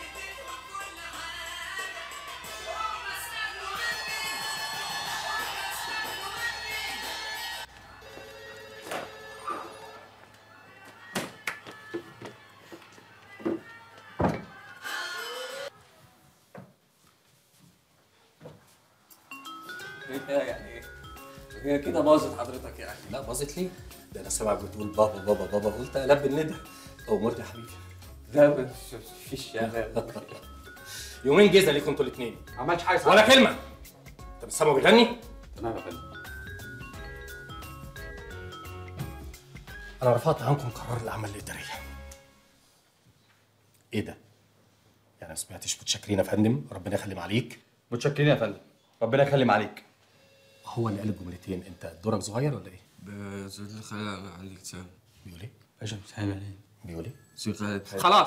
ايه يعني ايه؟ هي كده باظت حضرتك يعني لا باظت ليه؟ ده انا سامعك بتقول بابا بابا بابا قلت قلب الندى امورت يا حبيبي لا ما فيش يعني يومين جزا ليكم انتوا الاثنين ما عملتش حاجه صح ولا كلمه انت مش سامعه بيغني؟ تمام يا فندم انا رفعت عنكم قرار الاعمال الاداريه ايه ده؟ يعني ما سمعتش متشكرين يا فندم ربنا يخلي عليك متشكرين يا فندم ربنا يخلي عليك هو اللي قال الجملتين انت دورك صغير ولا ايه؟ بزود الخلايا عندي اكتئاب بيقول ايه؟ باشا بتعمل ايه؟ بيقول ايه؟ سيغاد خلاص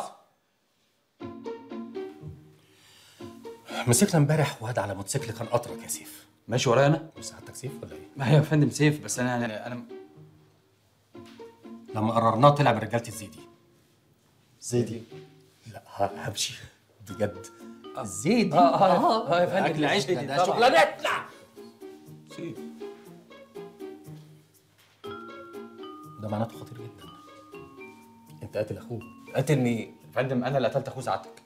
مسكنا امبارح واد على موتوسيكل كان قطرك يا سيف ماشي ورايا انا؟ مش سعادتك سيف ولا ايه؟ ما هي يا فندم سيف بس انا يعني انا لما قررناه طلع من رجاله الزيدي زيدي؟ لا ه- همشي بجد الزيدي آه، آه، آه، يا فندم، اكل عيش الزيدي ده طبعاً. شغلانتنا سيف ده معناته خطير جدا انت قاتل اخوك قاتل مين؟ يا فندم انا اللي قتلت اخو سعادتك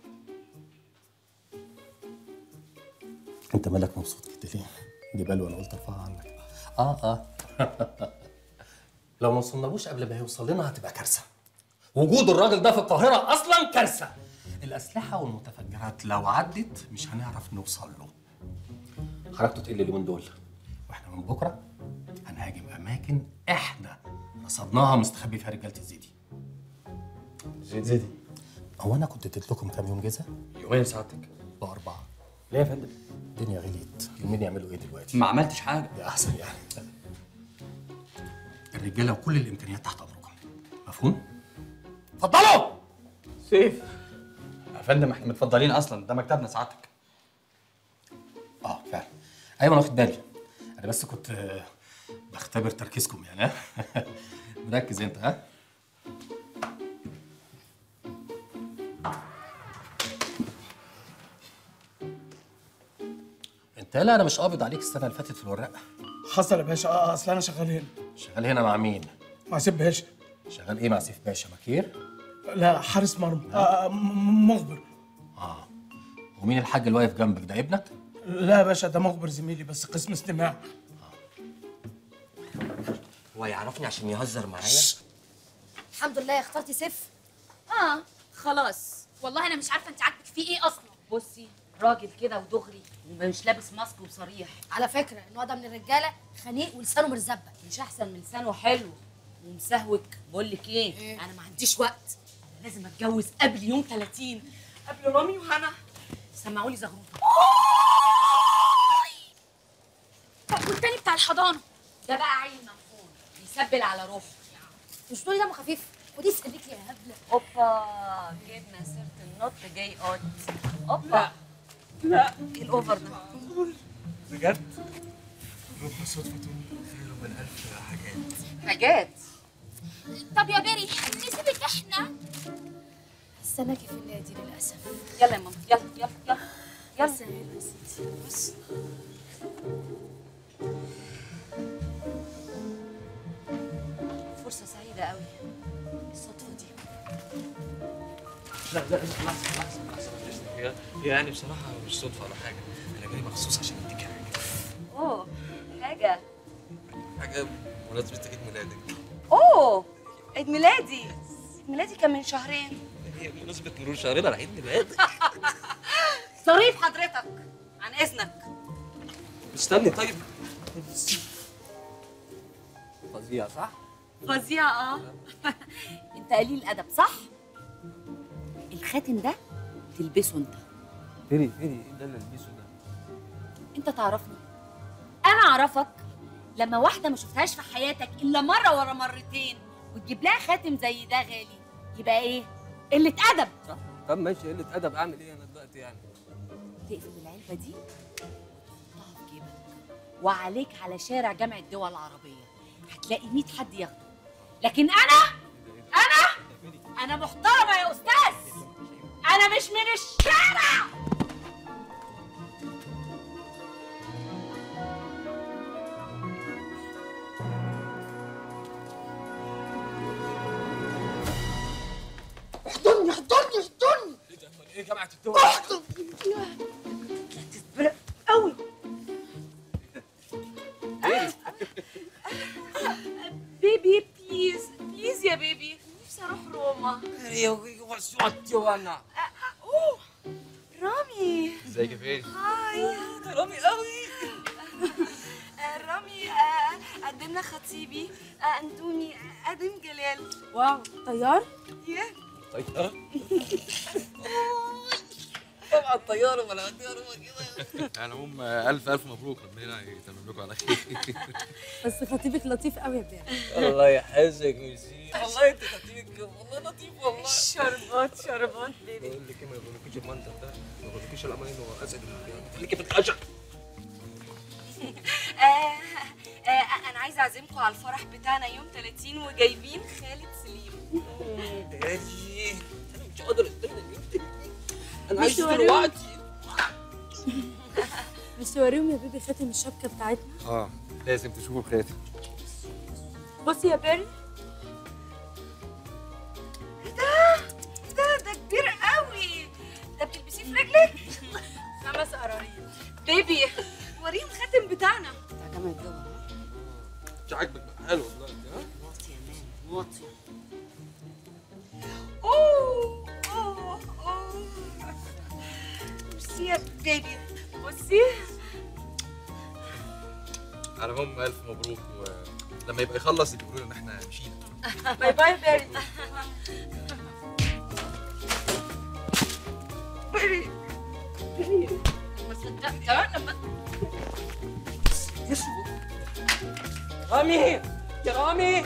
انت مالك مبسوط كده ليه؟ دي بلوه انا قلت ارفعها عنك اه اه لو ما وصلنالوش قبل ما يوصل لنا هتبقى كارثه وجود الراجل ده في القاهره اصلا كارثه الاسلحه والمتفجرات لو عدت مش هنعرف نوصل له حركته تقل اليومين دول واحنا من بكره هنهاجم اماكن احنا رصدناها مستخبي فيها رجاله الزيدي زيد زيدي هو انا كنت اديت لكم كام يوم جزا؟ يومين سعادتك باربعه ليه يا فندم؟ الدنيا غليت يومين يعملوا ايه دلوقتي؟ ما عملتش حاجه ده احسن يعني الرجاله وكل الامكانيات تحت امركم مفهوم؟ اتفضلوا سيف يا فندم احنا متفضلين اصلا ده مكتبنا سعادتك اه فعلا ايوه انا واخد بالي انا بس كنت آه، بختبر تركيزكم يعني ها مركز انت ها انت لا انا مش قابض عليك السنه اللي فاتت في الورقه حصل يا باشا اه اصل انا شغال هنا شغال هنا مع مين مع سيب باشا شغال ايه مع سيف باشا مكير لا حارس مرمى آه م- م- مخبر اه ومين الحاج اللي واقف جنبك ده ابنك لا يا باشا ده مخبر زميلي بس قسم استماع هو يعرفني عشان يهزر معايا الحمد لله اخترتي سيف اه خلاص والله انا مش عارفه انت عاجبك فيه ايه اصلا بصي راجل كده ودغري ومش لابس ماسك وصريح على فكره النوع ده من الرجاله خنيق ولسانه مرزبه مش احسن من لسانه حلو ومسهوك بقول لك ايه, إيه؟ انا ما عنديش وقت لازم اتجوز قبل يوم 30 قبل رامي وهنا سمعوا لي زغروطه طب والتاني بتاع الحضانه ده بقى عيل منفون بيسبل على روحه مش تقولي دمه خفيف ودي سألك يا هبله اوبا جبنا سيره النط جاي اوت اوبا لا ايه الاوفر ده بجد؟ ربما صدفة خير من ألف حاجات حاجات طب يا بيري نسيبك احنا استناكي في النادي للاسف يلا يا ماما يلا يلا يلا يلا بس يا ستي بس فرصه سعيده قوي الصدفه دي لا لا لحظة لحظة لحظة هي هي يعني بصراحة مش صدفة ولا حاجة أنا جاي مخصوص عشان أديك حاجة اوه حاجه حاجة بمناسبة عيد ميلادك اوه عيد ميلادي عيد ميلادي كان من شهرين هي بمناسبة مرور شهرين على عيد ميلادك ظريف حضرتك عن اذنك استني طيب فظيع صح؟ فظيع اه انت قليل ادب صح الخاتم ده تلبسه انت فيري فيري ايه ده اللي البسه ده؟ انت تعرفني انا اعرفك لما واحده ما شفتهاش في حياتك الا مره ورا مرتين وتجيب لها خاتم زي ده غالي يبقى ايه قله ادب صح طب ماشي قلة أدب أعمل إيه أنا دلوقتي يعني؟ تقفل العلبه دي وتحطها في جيبك وعليك على شارع جامع الدول العربيه هتلاقي 100 حد ياخده لكن انا انا انا محترمه يا استاذ انا مش من الشارع احضني احضني احضني إيه جامعة الدول؟ تسبرق قوي بيبي بليز بليز يا بيبي نفسي اروح روما وانا اوه رامي ازيك يا فين؟ هاي رامي قوي رامي آه، قدمنا خطيبي آه، اندوني قدم جلال واو طيار يا طيارة؟ طبعا طيارة ولا طيارة يعني هم الف الف مبروك ربنا يتمم لكم على خير بس خطيبك لطيف قوي يا بيان الله يحفظك ميرسي والله انت خطيبك والله لطيف والله شربات شربات بيبي بقول لك ايه ما يقولكيش المنطق ده ما يقولكيش الامانين واسد خليكي في الخشب آه آه انا عايزه اعزمكم على الفرح بتاعنا يوم 30 وجايبين خالد سليم دادي انا مش قادر استنى اليوم تاني. انا مش عايز توريهم؟ دلوقتي مش توريهم يا بيبي خاتم الشبكه بتاعتنا اه لازم تشوفوا الخاتم بصي يا بيري ده ده ده كبير قوي ده بتلبسيه في رجلك خمس قراريط بيبي وريهم الخاتم بتاعنا بتاع جامعة الدول مش عاجبك بقى حلو دلوقتي ها واطي يا مان واطي اوه اوه اوه بصي يا بيبي بصي على العموم الف مبروك ولما يبقى يخلص يبقى يقولوا ان احنا مشينا باي باي بيري بيري بيري ما صدقت اه لما رامي يا رامي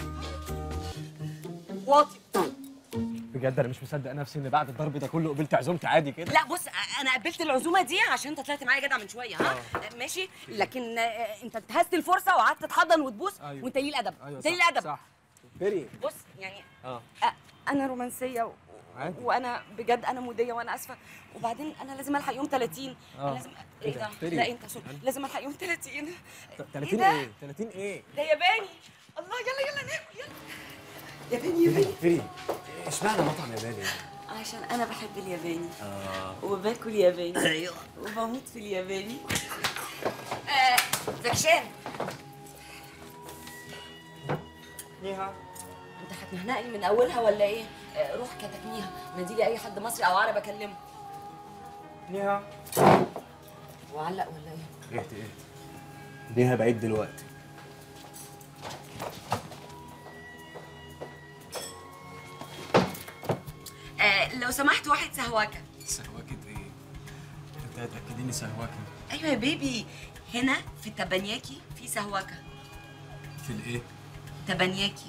واطي بجد انا مش مصدق نفسي ان بعد الضرب ده كله قبلت عزومتي عادي كده لا بص انا قبلت العزومه دي عشان انت طلعت معايا جدع من شويه ها ماشي لكن آه، انت انتهزت الفرصه وقعدت تتحضن وتبوس أيوة. وانت قليل ادب ايوه انت قليل صح ادب صح بيري بص يعني اه آه، انا رومانسيه و... عادي. وانا بجد انا موديه وانا اسفه وبعدين انا لازم الحق يوم 30 آه. أنا لازم ايه كده، ده تري. لا انت سوري لازم الحق يوم 30 30 ده؟ ايه 30 ايه ده ياباني الله يلا يلا ناكل يلا ياباني ياباني بيري اشمعنى مطعم ياباني عشان انا بحب الياباني اه وباكل ياباني أيوة. وبموت في الياباني آه زكشان نيها انت هتنهنقني من اولها ولا ايه؟ آه روح كتكنيها نادي لي اي حد مصري او عربي اكلمه نيها وعلق ولا ايه؟ اهدي اهدي ليها بعيد دلوقتي آه لو سمحت واحد سهواكه سهواكة ايه؟ انت هتاكديني سهواكة ايوه يا بيبي هنا في تبانياكي في سهواكه في الايه؟ تبانياكي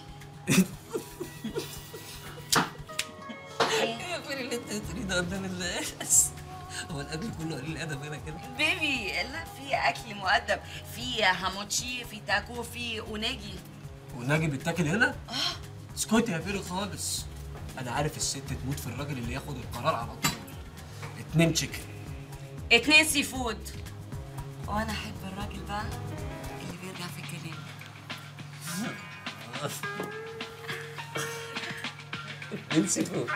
يا فين اللي انت بتقوليه ده قدام الناس؟ هو الاكل كله قليل ادب هنا كده؟ بيبي لا في اكل مؤدب في هاموتشي في تاكو في اوناجي وناجي بيتاكل هنا؟ اه اسكتي يا فيري خالص انا عارف الست تموت في الراجل اللي ياخد القرار على طول اتنين تشيكن اتنين سي فود وانا احب الراجل بقى اللي بيرجع في الكلام اتنين سي فود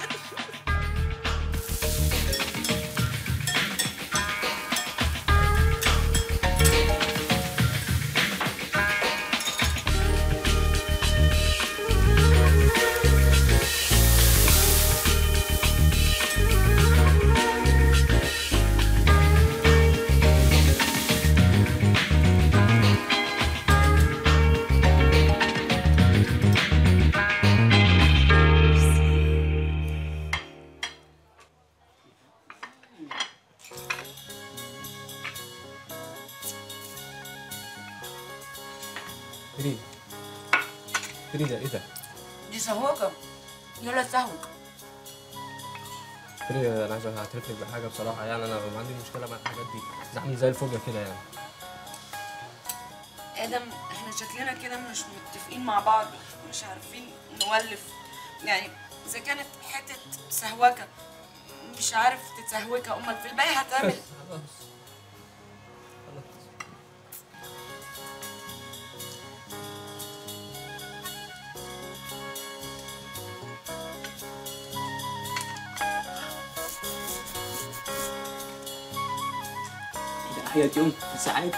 فريد فريدة ايه ده؟ دي سهوكه يلا سهوك فريدة انا عايز اعترف لك بحاجة بصراحة يعني انا ما عندي مشكلة مع الحاجات دي بس عامل زي الفوجة كده يعني ادم احنا شكلنا كده مش متفقين مع بعض مش عارفين نولف يعني اذا كانت حته سهوكه مش عارف تتسهوكها امال في الباقي هتعمل حياة يوم ساعات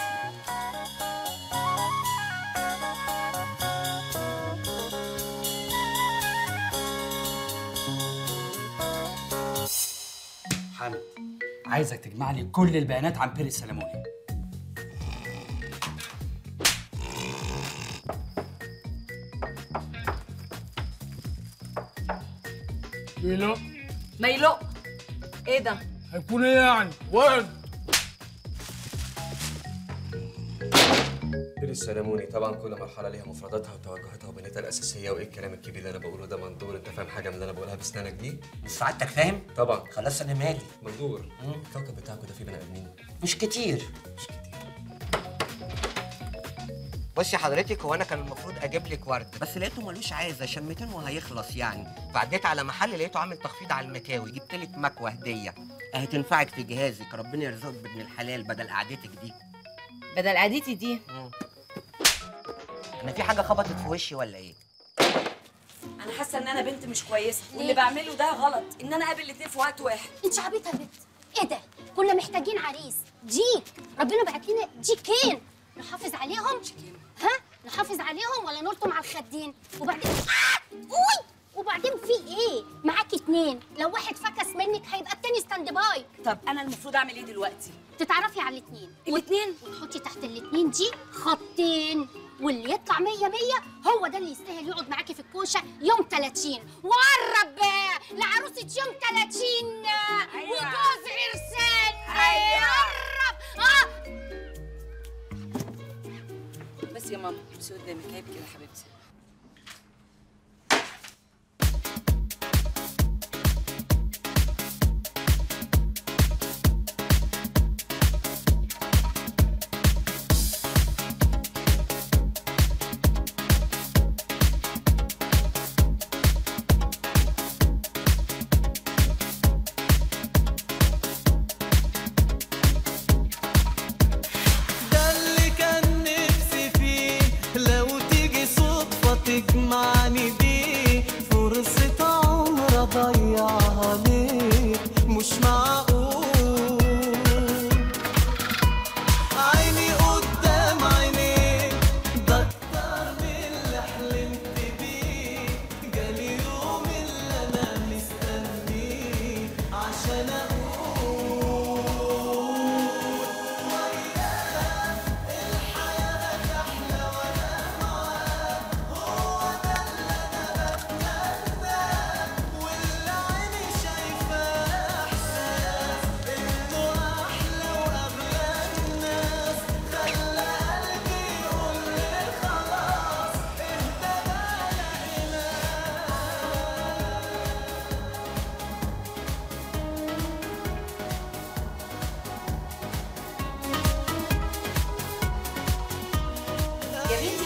حامد عايزك تجمع لي كل البيانات عن بيري السلموني ميلو ما يلق ايه ده هيكون ايه يعني؟ وين؟ بيري السلموني طبعا كل مرحلة ليها مفرداتها وتوجهاتها وبنيتها الأساسية وإيه الكلام الكبير اللي أنا بقوله ده مندور أنت فاهم حاجة من اللي أنا بقولها بسنانك دي؟ سعادتك فاهم؟ طبعا خلاص انا مالي مندور الكوكب بتاعكوا ده فيه بني آدمين مش كتير بصي حضرتك هو انا كان المفروض اجيب لك ورد بس لقيته ملوش عايزه شمتين وهيخلص يعني فعديت على محل لقيته عامل تخفيض على المكاوي جبت لك مكوه هديه اهي تنفعك في جهازك ربنا يرزقك بابن الحلال بدل قعدتك دي بدل قعدتي دي انا في حاجه خبطت في وشي ولا ايه انا حاسه ان انا بنت مش كويسه واللي بعمله ده غلط ان انا اقابل الاتنين في وقت واحد انت عبيطه يا بنت ايه ده كنا محتاجين عريس ديك ربنا بعت لنا ديكين نحافظ عليهم ها نحافظ عليهم ولا نلطم على الخدين وبعدين آه! اوي وبعدين في ايه معاكي اتنين لو واحد فكس منك هيبقى التاني ستاند باي طب انا المفروض اعمل ايه دلوقتي تتعرفي على الاتنين الاتنين وتحطي تحت الاتنين دي خطين واللي يطلع مية مية هو ده اللي يستاهل يقعد معاكي في الكوشة يوم 30 وقرب بقى لعروسة يوم 30 أيوة. وجوز عرسان أيوة. قرب اه بس يا ماما بصي قدامك عيب كده يا حبيبتي ده اللي كان نفسي فيه لو تيجي صدفة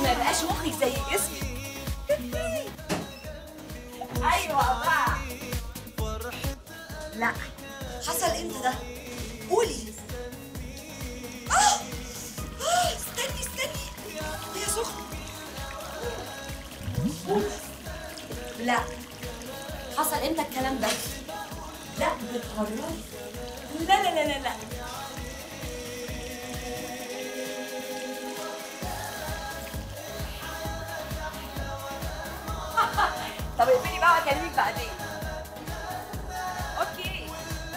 ما يبقاش مخك زي جسمك ايوه بقى لا حصل امتى ده قولي اه اه استني استني هي سخنه لا حصل امتى الكلام ده لا بتهرجي لا لا لا لا لا طب اقفلي بقى واكلمك بعدين اوكي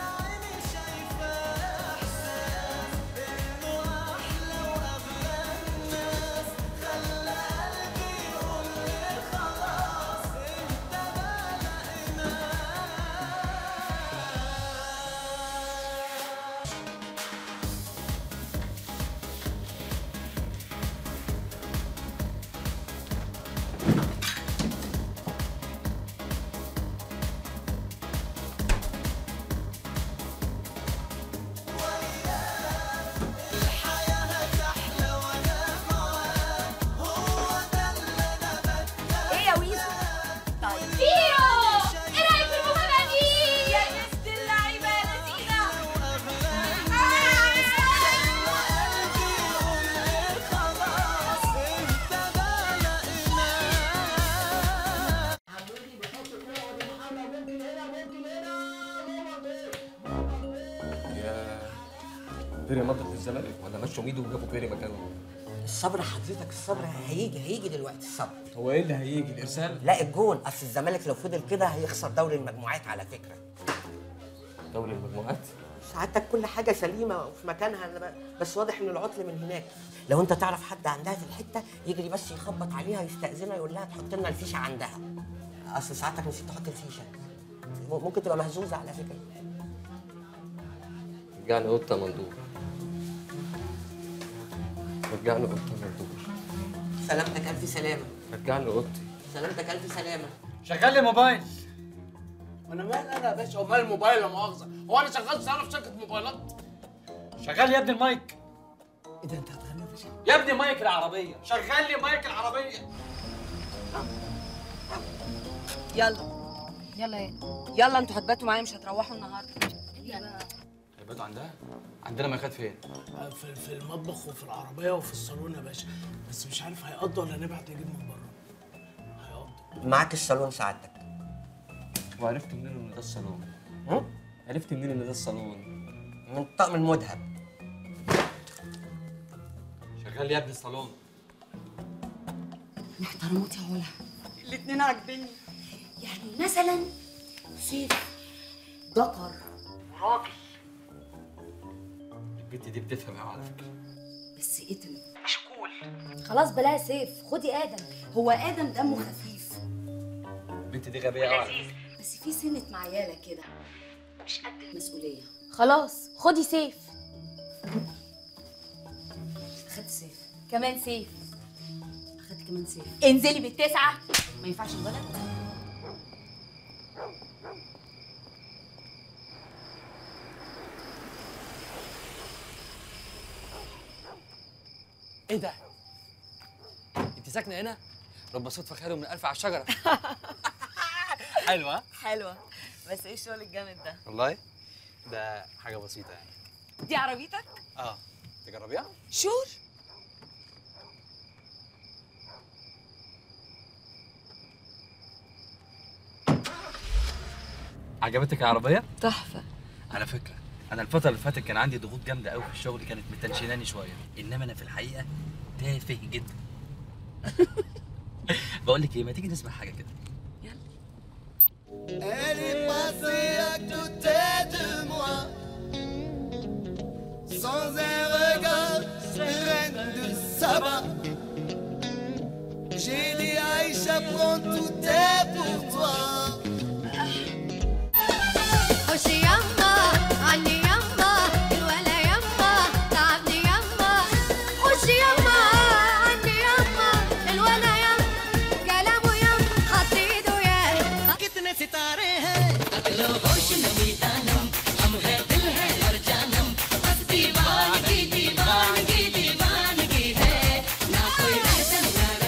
ايه يا ويزو طيب فيرو ايه رايك في المفاجاه دي يا نست اللعيبه يا لذيذه يا بيري مضت الزمالك ولا مشوا ميدو وجابوا بيري مكانه الصبر حضرتك الصبر هيجي هيجي دلوقتي الصبر هو ايه اللي هيجي الارسال؟ لا الجون اصل الزمالك لو فضل كده هيخسر دوري المجموعات على فكره دوري المجموعات سعادتك كل حاجه سليمه وفي مكانها أنا ب- بس واضح ان العطل من هناك لو انت تعرف حد عندها في الحته يجري بس يخبط عليها يستاذنها يقول لها تحط لنا الفيشه عندها اصل سعادتك نسيت تحط الفيشه م- ممكن تبقى مهزوزه على فكره رجعني قطه مندوب رجعني قطه مندوب سلامتك الف سلامه رجعني اوضتي سلامتك الف سلامه شغل لي موبايل وانا مال انا يا باشا ومال الموبايل لا مؤاخذه هو انا شغال صاحب في شركه موبايلات شغال يا ابني المايك ايه ده انت هتغني يا باشا يا ابني مايك العربيه شغل لي مايك العربيه يلا يلا ايه يلا انتوا هتباتوا معايا مش هتروحوا النهارده هيباتوا عندها عندنا مايكات فين في, في المطبخ وفي العربيه وفي الصالون يا باشا بس مش عارف هيقضوا ولا نبعت نجيب من بره معاك الصالون سعادتك وعرفت منين ان ده الصالون؟ عرفت منين ان ده الصالون؟ من الطقم المذهب شغال يا ابني الصالون محترموت يا علا الاتنين عاجبني يعني مثلا سيف ذكر راجل البنت دي بتفهم قوي على فكره بس اتم مش كول خلاص بلاها سيف خدي ادم هو ادم دمه خفيف البنت دي غبيه قوي لذيذ بس في سنة معيالة كده مش قد المسؤولية خلاص خدي سيف اخدت سيف كمان سيف اخدت كمان سيف انزلي بالتسعه ما ينفعش الولد ايه ده؟ انت ساكنه هنا؟ رب صدفه خير من الف على الشجره حلوه حلوة بس ايه الشغل الجامد ده والله ده حاجه بسيطه يعني دي عربيتك اه تجربيها شور عجبتك العربيه تحفة على فكره انا الفتره اللي فاتت كان عندي ضغوط جامده قوي في الشغل كانت متنشناني شويه انما انا في الحقيقه تافه جدا بقول لك ايه ما تيجي نسمع حاجه كده Elle est passée à côté de moi Sans un regard sereine de sabbat J'ai dit Aïcha prends tout est pour toi خشي يما عني يما الولا يما تعبني يما خشي يما عني يما الولا يما كلامه يما حط ايده يا कितने सितारे हैं अगलो होश नमी दानम हम है दिल है और जानम बस दीवानगी दीवानगी दीवानगी है ना कोई रहसन ना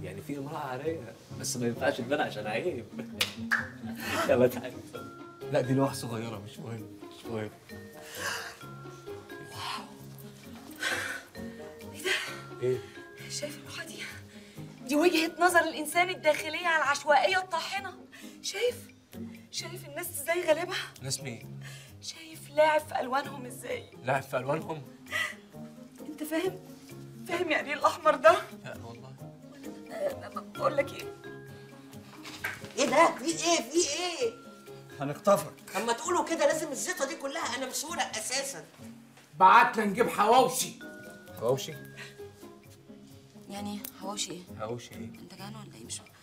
يعني في امراه عاريه بس ما ينفعش تبان عشان عيب يلا تعالى لا دي لوحه صغيره مش مهم مش مهم ايه شايف اللوحه دي دي وجهه نظر الانسان الداخليه على العشوائيه الطاحنه شايف شايف الناس ازاي غالبها ناس مين؟ شايف لاعب في الوانهم ازاي لاعب في الوانهم؟ انت فاهم فاهم يعني ايه الاحمر ده لا والله أه، بقول لك ايه ايه ده في ايه في ايه هنخطفك اما تقولوا كده لازم الزيطه دي كلها انا مسؤوله اساسا بعتنا نجيب حواوشي حواوشي يعني حواوشي ايه حواوشي ايه؟ انت جعان ولا ايه مش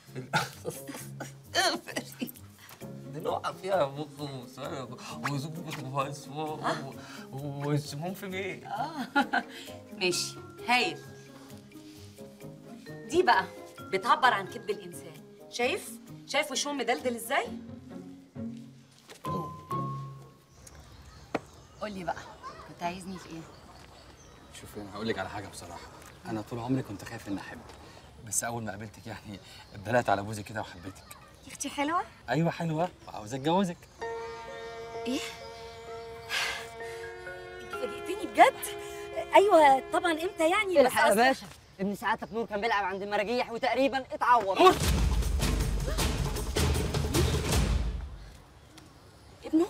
دي لوحه فيها مخ وسلق وزبط وسموم في ايه؟ اه ماشي هايل دي بقى بتعبر عن كذب الانسان شايف شايف وشهم مدلدل ازاي قول لي بقى كنت عايزني في ايه شوفي انا هقول لك على حاجه بصراحه انا طول عمري كنت خايف اني احبك بس اول ما قابلتك يعني اتدلقت على بوزي كده وحبيتك يا اختي حلوه ايوه حلوه وعاوز اتجوزك ايه انت فاجئتني بجد ايوه طبعا امتى يعني الحق يا أصل- باشا ابن سعادتك نور كان بيلعب عند المراجيح وتقريبا اتعور ابنه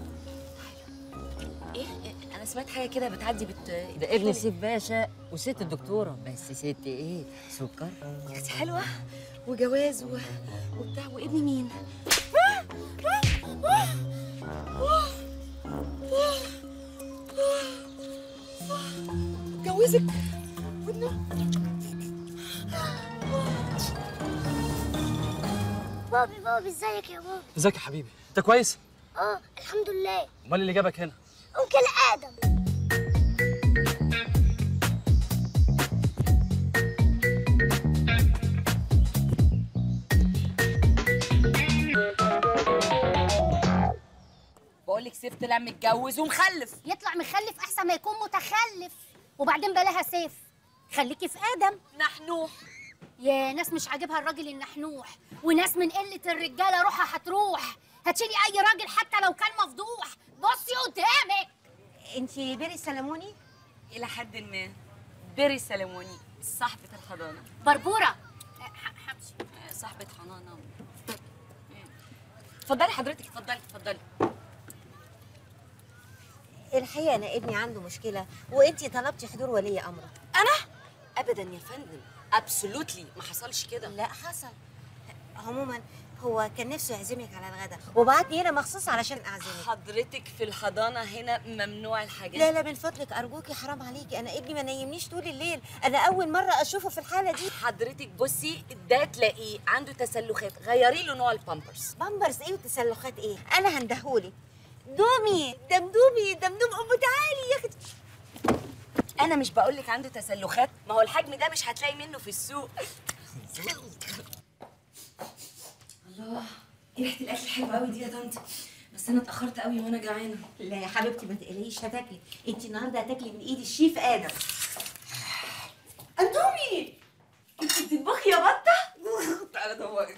ايه إيه؟ انا سمعت حاجه كده بتعدي بت ده ابن سيف باشا وست الدكتوره بس ست ايه سكر يا اختي حلوه وجواز و... وبتاع وابني مين جوزك وابنه بابي بابي ازيك يا بابا ازيك يا حبيبي انت كويس اه الحمد لله امال اللي جابك هنا انكل ادم بقول لك سيف طلع متجوز ومخلف يطلع مخلف احسن ما يكون متخلف وبعدين بلاها سيف خليكي في ادم نحنوح يا ناس مش عاجبها الراجل النحنوح وناس من قله الرجاله روحها هتروح هتشيلي اي راجل حتى لو كان مفضوح بصي قدامك انت بيري سلموني الى حد ما بيري سلموني صاحبه الحضانه بربوره حبشي صاحبه حنانه اتفضلي حضرتك اتفضلي اتفضلي الحقيقه انا ابني عنده مشكله وانتي طلبتي حضور ولي امره انا ابدا يا فندم ابسولوتلي ما حصلش كده لا حصل عموما هو كان نفسه يعزمك على الغداء وبعتني هنا مخصوص علشان اعزمك حضرتك في الحضانه هنا ممنوع الحاجات لا لا من فضلك ارجوكي حرام عليكي انا ابني ما نيمنيش طول الليل انا اول مره اشوفه في الحاله دي حضرتك بصي ده تلاقيه عنده تسلخات غيري له نوع البامبرز بامبرز ايه وتسلخات ايه انا هندهولي دومي دمدومي دمدوم ام تعالي يا اختي انا مش بقول لك عنده تسلخات ما هو الحجم ده مش هتلاقي منه في السوق الله ايه ريحه الاكل الحلوه قوي دي يا طنط بس انا اتاخرت قوي وانا جعانه لا يا حبيبتي ما تقلقيش هتاكلي انت النهارده هتاكلي من ايد الشيف ادم انتومي انت بتطبخي يا بطه تعالى دوقك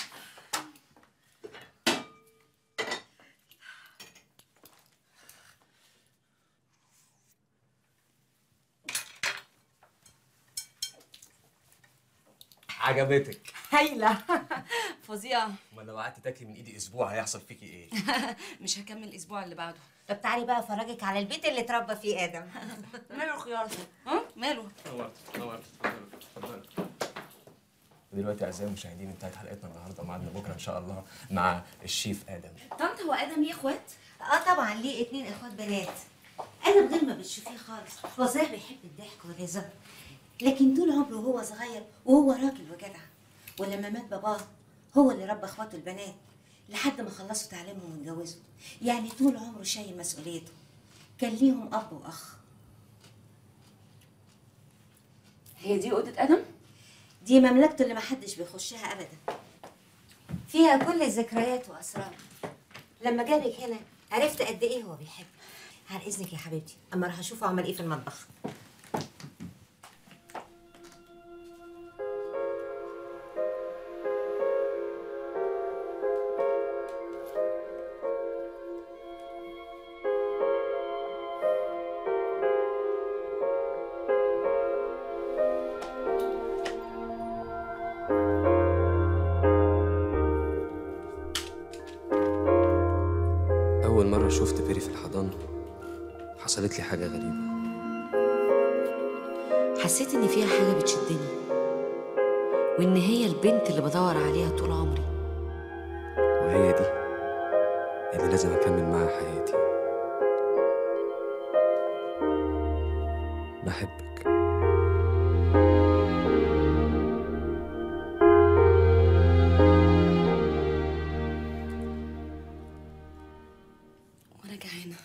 عجبتك هايله فظيعه ما لو قعدت تاكلي من ايدي اسبوع هيحصل فيكي ايه؟ مش هكمل الاسبوع اللي بعده طب تعالي بقى افرجك على البيت اللي اتربى فيه ادم ماله الخيار ها ماله نورت نورت اتفضلي دلوقتي اعزائي المشاهدين انتهت حلقتنا النهارده ميعادنا بكره ان شاء الله مع الشيف ادم طنط هو ادم ليه اخوات اه طبعا ليه اتنين اخوات بنات ادم غير ما بتشوفيه خالص هو صحيح بيحب الضحك والهزار لكن طول عمره وهو صغير وهو راجل وجدع ولما مات باباه هو اللي ربى اخواته البنات لحد ما خلصوا تعليمهم واتجوزوا يعني طول عمره شايل مسؤوليته كان ليهم اب واخ هي دي اوضه ادم دي مملكته اللي محدش بيخشها ابدا فيها كل الذكريات واسرار لما جابك هنا عرفت قد ايه هو بيحب عن اذنك يا حبيبتي اما راح اشوفه عمل ايه في المطبخ شفت بيري في الحضانة حصلت لي حاجة غريبة حسيت ان فيها حاجه بتشدني وان هي البنت اللي بدور عليها طول عمري وهي دي اللي لازم أكمل معاها حياتي بحبك وانا جعانه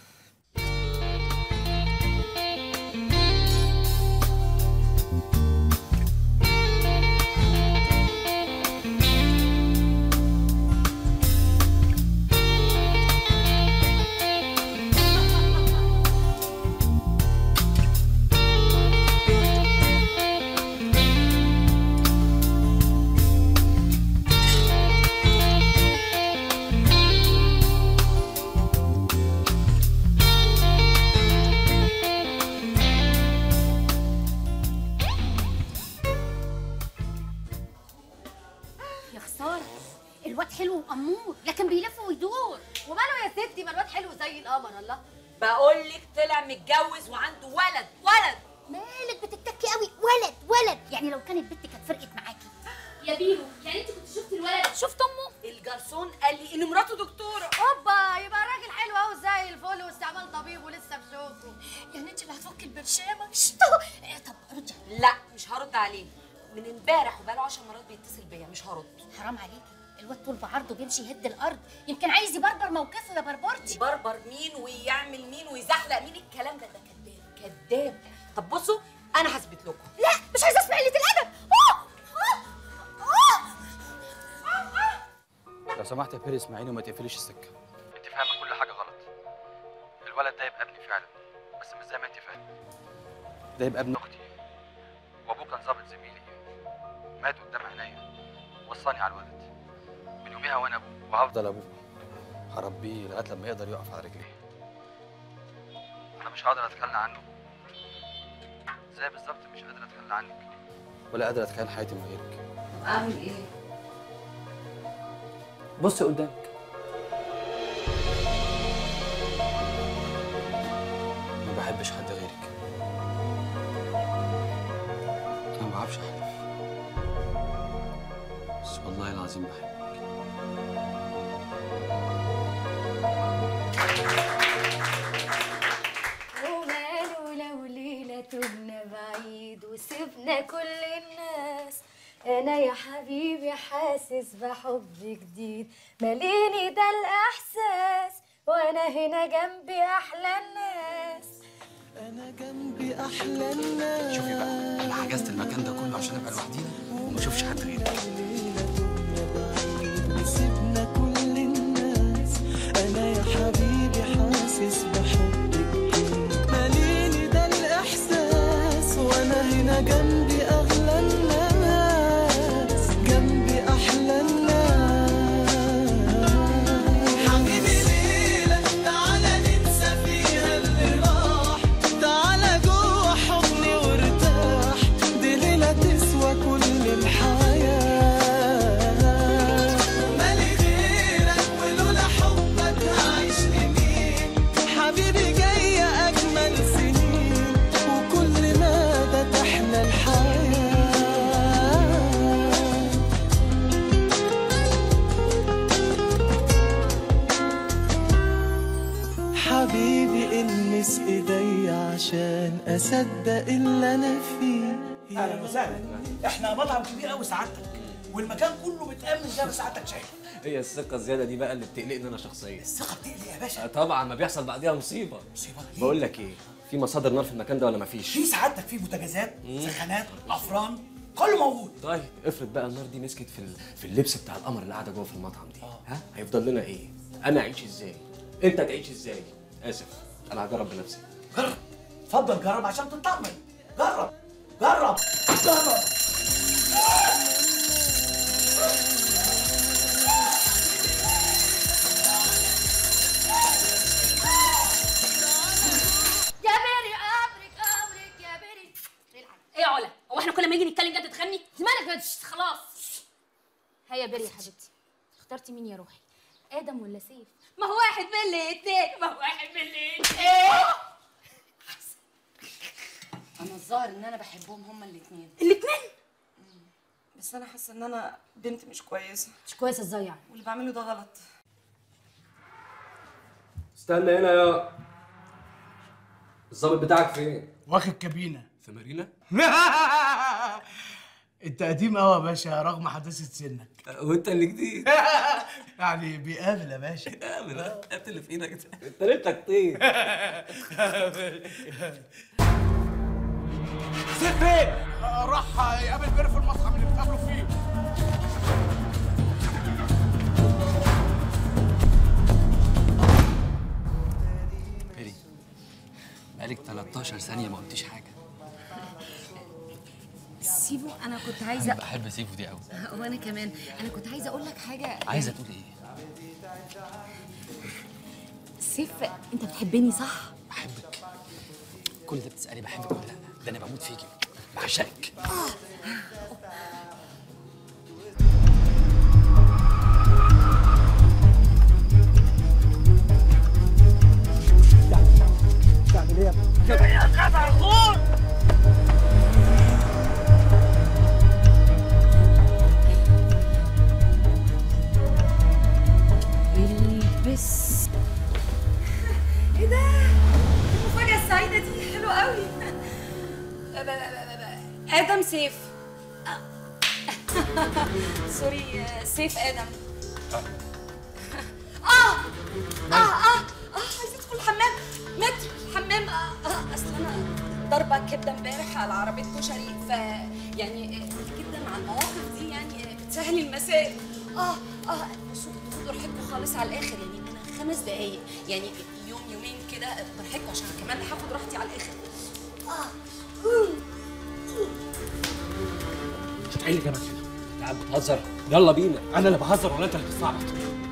يا خساره الواد حلو وامور لكن بيلف ويدور وماله يا ستي ما الواد حلو زي القمر الله بقول لك طلع متجوز وعنده ولد ولد مالك بتتكي قوي ولد ولد يعني لو كانت بنتي كانت فرقت معاكي يا بيرو يعني انت كنت شفتي الولد شفت امه الجرسون قال لي ان مراته دكتوره اوبا يبقى الراجل حلو اهو زي الفل واستعمال طبيب ولسه بشوفه يعني انت اللي هتفك البرشامه طب ردي لا مش هرد عليه من امبارح وبقاله 10 مرات بيتصل بيا مش هرد حرام عليكي الواد طول بعرضه بيمشي يهد الارض يمكن عايز يبربر موقفه يا بربرتي بربر مين ويعمل مين ويزحلق مين الكلام ده ده كذاب كذاب طب بصوا انا هثبت لكم لا مش عايزه اسمع قله الادب لو سمحت يا بيري اسمعيني وما تقفليش السكه انت فاهمه كل حاجه غلط الولد ده يبقى ابني فعلا بس مش زي ما انت فاهمه ده يبقى ابن اختي وابوه كان ظابط زميلي مات قدام عينيا وصاني على الولد من يوميها وانا ابوه وهفضل ابوه هربيه لغايه لما يقدر يقف على رجليه انا مش هقدر اتخلى عنه زي بالظبط مش قادر اتخلى عنك ولا قادر اتخيل حياتي من غيرك اعمل ايه بص قدامك ما بحبش حد غيرك انا ما بعرفش احلف بس والله العظيم بحبك وماله لو ليلة تبنا بعيد وسبنا كل الناس أنا يا حبيبي حاسس بحب جديد ماليني ده الإحساس وأنا هنا جنبي أحلى الناس انا جنبي احلى الناس شوفي بقى انا حجزت المكان ده كله عشان ابقى لوحدينا وما اشوفش حد غيرك وسيبنا كل الناس انا يا حبيبي حاسس بحبك ماليني ده الاحساس وانا هنا جنبي اغلى الناس جنبي احلى الناس حبيبي ليلة تعالى ننسى فيها اللي راح تعالى جوه حضني وارتاح دي ليلة تسوى كل الحياة مالي غيرك ولولا حبك هعيش لمين حبيبي جاية أجمل سنين وكل مدى تحلى الحياة حبيبي المس ايدي عشان اصدق اللي انا فيه اهلا وسهلا احنا مطعم كبير قوي سعادتك والمكان كله متامن زي ما سعادتك شايف هي الثقة الزيادة دي بقى اللي بتقلقني أنا شخصيا الثقة بتقلق يا باشا طبعا ما بيحصل بعديها مصيبة مصيبة بقول لك إيه في مصادر نار في المكان ده ولا مفيش؟ في سعادتك في بوتاجازات سخانات افران كله موجود طيب افرض بقى النار دي مسكت في ال- في اللبس بتاع القمر اللي قاعده جوه في المطعم دي ها هيفضل لنا ايه انا اعيش ازاي انت هتعيش ازاي اسف انا هجرب بنفسي جرب اتفضل جرب عشان تطمن جرب جرب جرب يا بيري أمرك أمرك يا بيري ايه يا علا هو احنا كل ما نيجي نتكلم جد تغني مالك يا تش- خلاص هيا بيري يا حبيبتي اخترتي مين يا روحي ادم ولا سيف ما هو واحد من الاتنين ما هو واحد من الاتنين انا الظاهر ان انا بحبهم هما الاثنين الاتنين بس انا حاسه ان انا بنت مش كويسه مش كويسه ازاي يعني واللي بعمله ده غلط استنى هنا يا الظابط بتاعك فين؟ واخد كابينه في مارينا؟ انت قديم قوي يا باشا رغم حداثه سنك وانت اللي جديد يعني بيقابل يا باشا قابل ها قابل اللي في ايدك انت ليلتك طين سيف فين؟ راح يقابل بير في المطعم اللي بتقابلوا فيه بيري بقالك 13 ثانية ما قلتيش حاجة سيبو انا كنت عايزه بحب سيفو دي قوي وانا كمان انا كنت عايزه اقول لك حاجه عايزة تقولي ايه؟ سيف انت بتحبني صح بحبك كل ده بتسألي بحبك ولا لا ده انا بموت فيكي بعشقك تعمل ايه يا جدع غور البس ايه ده المفاجاه السعيده دي حلوه قوي ب- ب- ب- ب- ادم سيف سوري سيف ادم اه اه اه اه عايزه ادخل الحمام متر الحمام آه آه اصل انا ضربه كبده امبارح على عربيه كشري ف يعني آه، الكبده مع المواقف دي يعني آه، بتسهل المسائل اه اه بصوا خدوا راحتكم خالص على الاخر يعني انا خمس دقايق يعني يوم يومين كده براحتكم عشان كمان هاخد راحتي على الاخر اه مش هتعيلي جنبك كده انت قاعد بتهزر يلا بينا انا اللي بهزر ولا انت اللي بتصعبط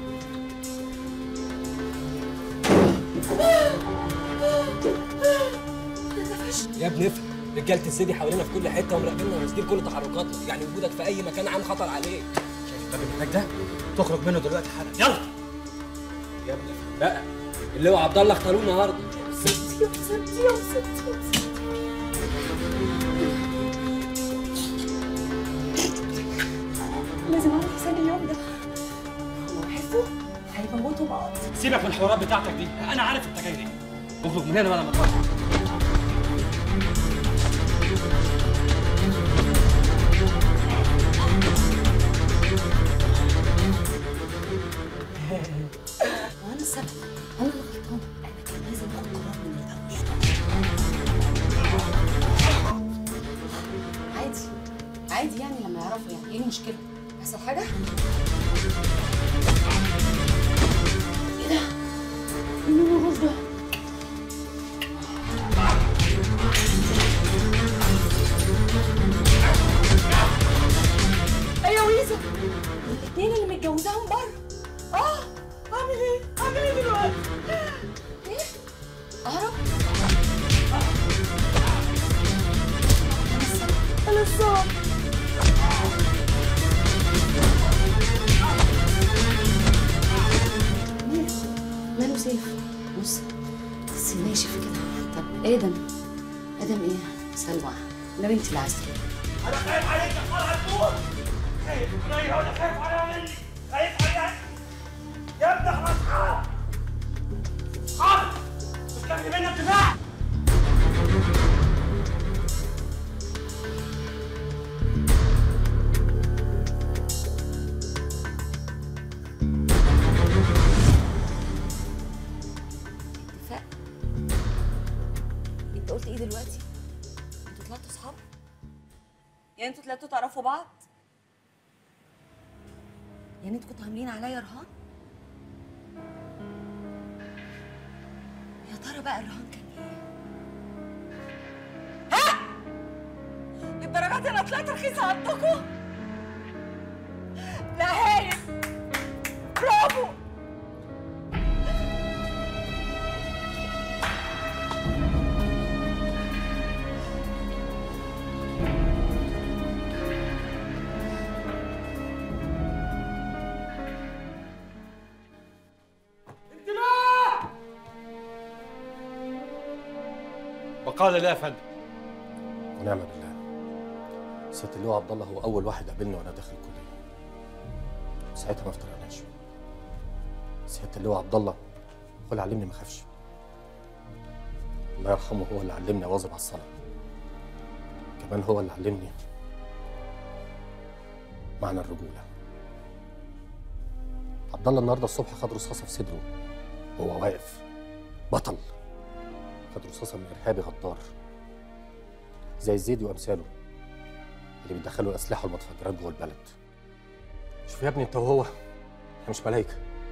يا ابني افهم رجاله السيدي حوالينا في كل حته ومراقبيننا وماسكين كل تحركاتنا يعني وجودك في اي مكان عام خطر عليك شايف الباب اللي هناك ده تخرج منه دلوقتي حالا يلا يا ابني افهم بقى اللي هو عبد الله اختاروه النهارده ستي يا ستي يا ستي يا ستي لازم اعرف حساب اليوم ده لو عرفوا هيموتوا بعض سيبك من الحوارات بتاعتك دي انا عارف انت جاي ليه اخرج من هنا بقى لما تروح وانا السبب انا اللي غلطان انا كان لازم اخد قرار من الاول عادي عادي يعني لما يعرفوا يعني ايه المشكله يحصل حاجه ايه ده مين الغش ده ايوه ويزا الاثنين اللي متجوزاهم بره اه اعمل ايه اعمل ايه دلوقتي ايه اهرب انا الصعب ماله سيف بص بس ناشف كده طب ادم ادم ايه سلوى لو انت اللي عايزه انا خايف عليك يا فرحه تموت خايف عليا ولا خايف عليا مني خايف عليا يا ابني احنا اصحاب اصحاب مش كان في بينا اتفاق اتفاق انت قلت ايه دلوقتي انتوا طلعتوا اصحاب يعني انتوا طلعتوا تعرفوا بعض يعني انتوا كنتوا عاملين عليا رهان يا ترى بقى الرهان كان ايه للدرجه دي انا طلعت رخيصه عندكم لا هايل برافو انت البقاء لله يا فندم ونعم بالله سياده اللواء عبد الله هو اول واحد قابلني وانا داخل الكليه ساعتها ما افترقناش سياده اللواء عبد الله هو اللي علمني ما اخافش الله يرحمه هو اللي علمني اواظب على الصلاه كمان هو اللي علمني معنى الرجوله عبد الله النهارده الصبح خد رصاصه في صدره وهو واقف بطل خد رصاصه من ارهابي غدار زي الزيدي وامثاله اللي بيدخلوا الاسلحه والمتفجرات جوه البلد شوف يا ابني انت وهو احنا مش ملايكه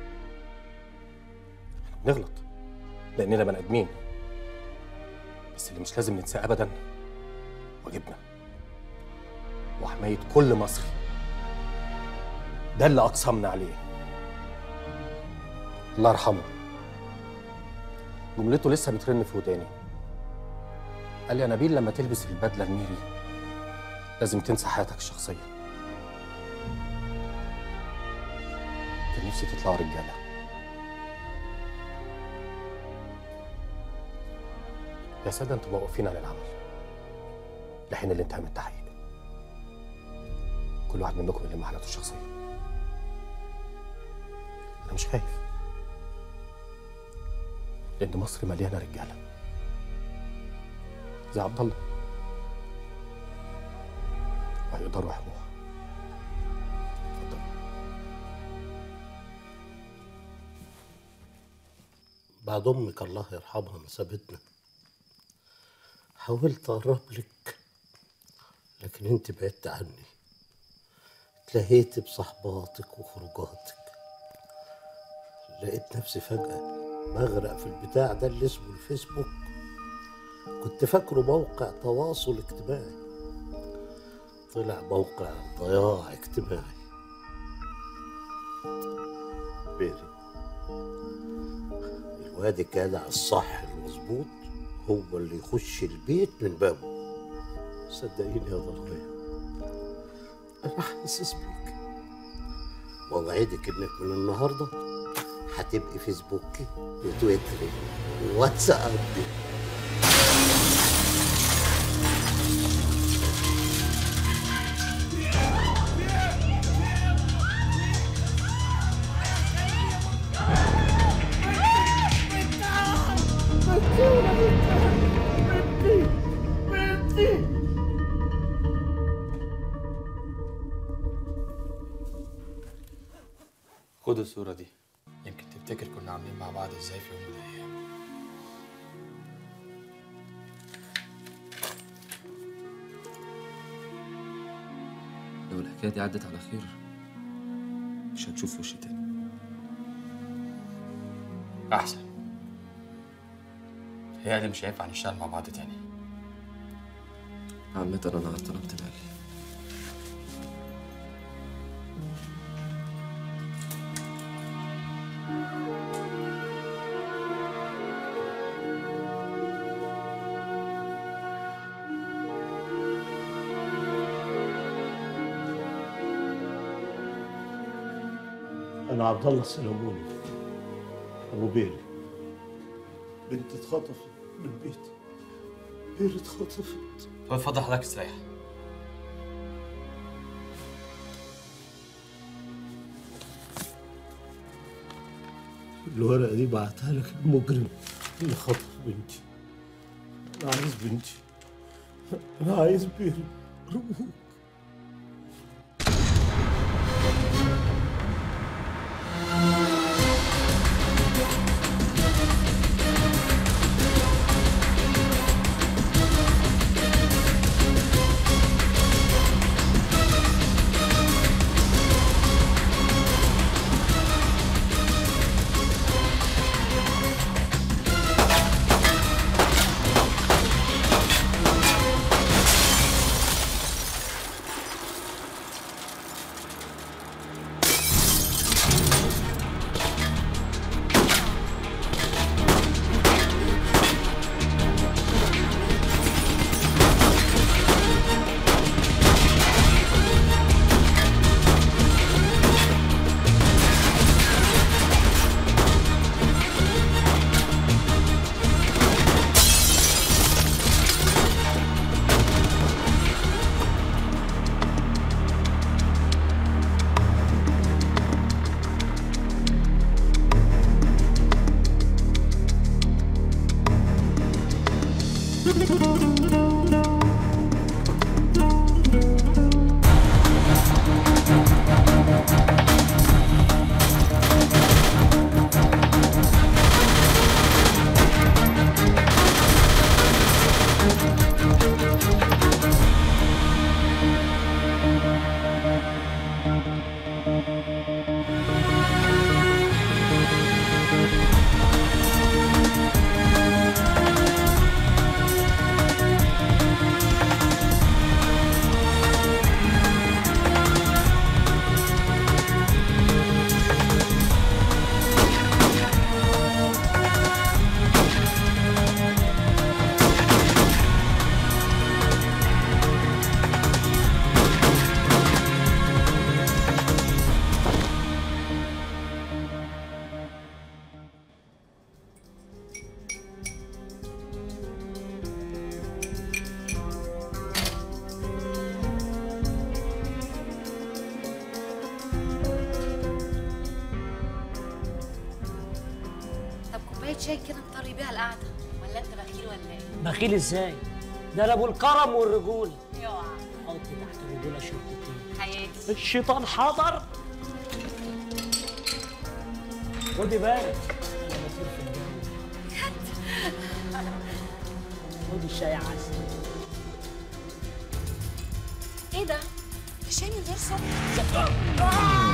احنا بنغلط لاننا بني ادمين بس اللي مش لازم ننساه ابدا واجبنا وحمايه كل مصري ده اللي اقسمنا عليه الله يرحمه جملته لسه بترن في وداني قال لي يا نبيل لما تلبس البدله الميري لازم تنسى حياتك الشخصيه كان نفسي تطلعوا رجاله يا ساده انتوا واقفين عن العمل لحين الانتهاء من التحقيق كل واحد منكم يلم حالته الشخصيه انا مش خايف لان مصر مليانه رجاله زي عبد الله وهيقدروا يحموها بعد امك الله يرحمها ما سابتنا حاولت اقرب لك لكن انت بعدت عني اتلهيت بصحباتك وخروجاتك لقيت نفسي فجأة بغرق في البتاع ده اللي اسمه الفيسبوك كنت فاكره موقع تواصل اجتماعي طلع موقع ضياع اجتماعي بيري الواد الجدع الصح المظبوط هو اللي يخش البيت من بابه صدقيني يا ضلوية انا حاسس بيك واوعدك انك من النهارده هتبقي فيسبوكي وتويتري وواتسابي خد الصورة دي يمكن تفتكر كنا عاملين مع بعض ازاي في يوم من الأيام لو الحكايه دي عدت على خير مش هتشوف وشي تاني أحسن هي مش هينفع نشتغل مع بعض تاني عامة أنا طلبت بالي انا عبد الله السلموني ابو بيري بنتي اتخطفت من بيتي بيري اتخطفت طب اتفضل حضرتك استريح الورقه دي بعتها لك المجرم اللي خطف بنتي انا عايز بنتي انا عايز بيري أرجوك. شاي كده نطري بيها القعده ولا انت بخيل ولا ايه بخيل ازاي؟ ده انا ابو الكرم والرجوله يوعى حط تحت الرجوله شرطتين حياتي الشيطان حضر خدي بالك انا بطير في الجو خدي الشاي عسل ايه ده الشاي من غير سكر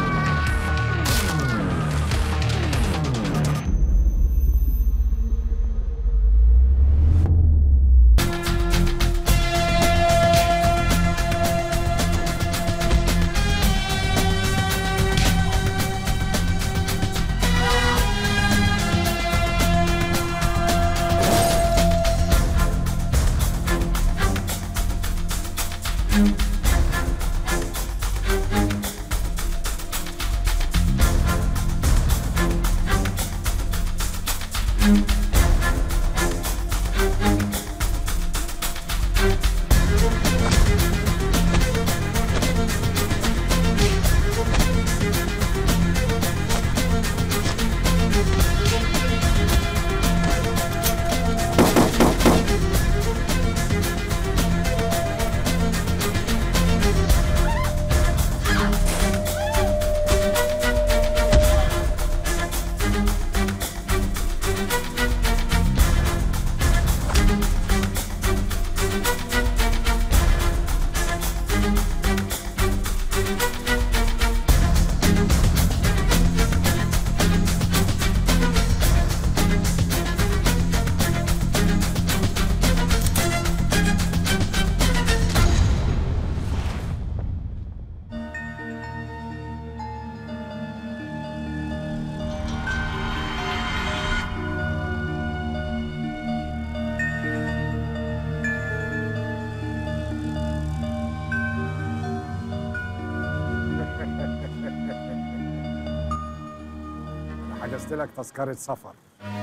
حجزت لك تذكرة سفر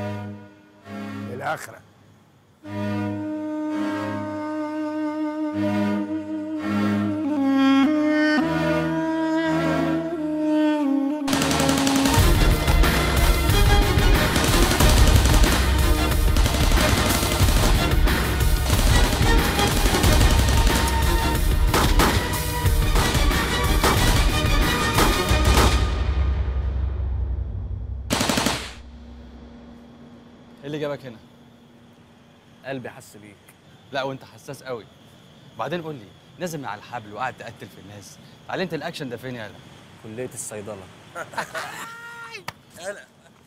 للآخرة ايه اللي جابك هنا؟ قلبي حس بيك لا وانت حساس قوي وبعدين قول لي نازل من على الحبل وقاعد تقتل في الناس اتعلمت الاكشن ده فين يالا؟ كلية الصيدلة يالا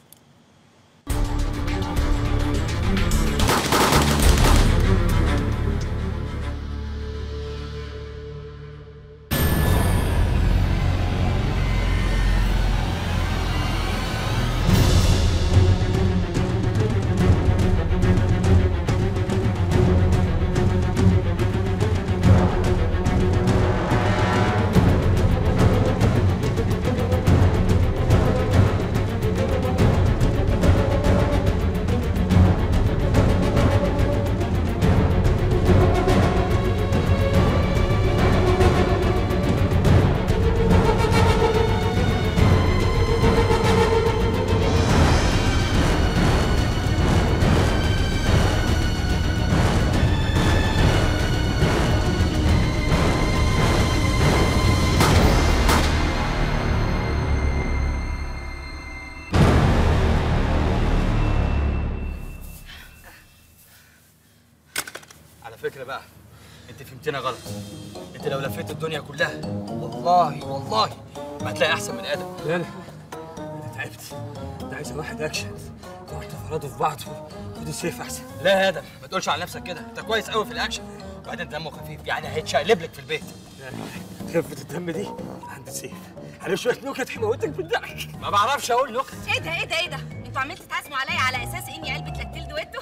على فكره بقى انت فهمتنا غلط انت لو لفيت الدنيا كلها والله والله ما هتلاقي احسن من ادم لا لا انا تعبت انت عايز واحد اكشن تقعد تفرضوا في بعض خد السيف احسن لا يا ادم ما تقولش على نفسك كده انت كويس قوي في الاكشن وبعدين دمه خفيف يعني هيتشقلب لك في البيت خفة الدم دي عند سيف على شوية نكت حموتك بالضحك ما بعرفش اقول نكت ايه ده ايه ده ايه ده انتوا عمالين تتعزموا عليا على اساس اني علبه لاكتيل دويتو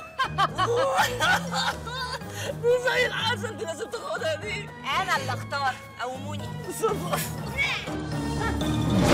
دي زي العسل دي لازم تاخدها دي انا اللي اختار قوموني صدق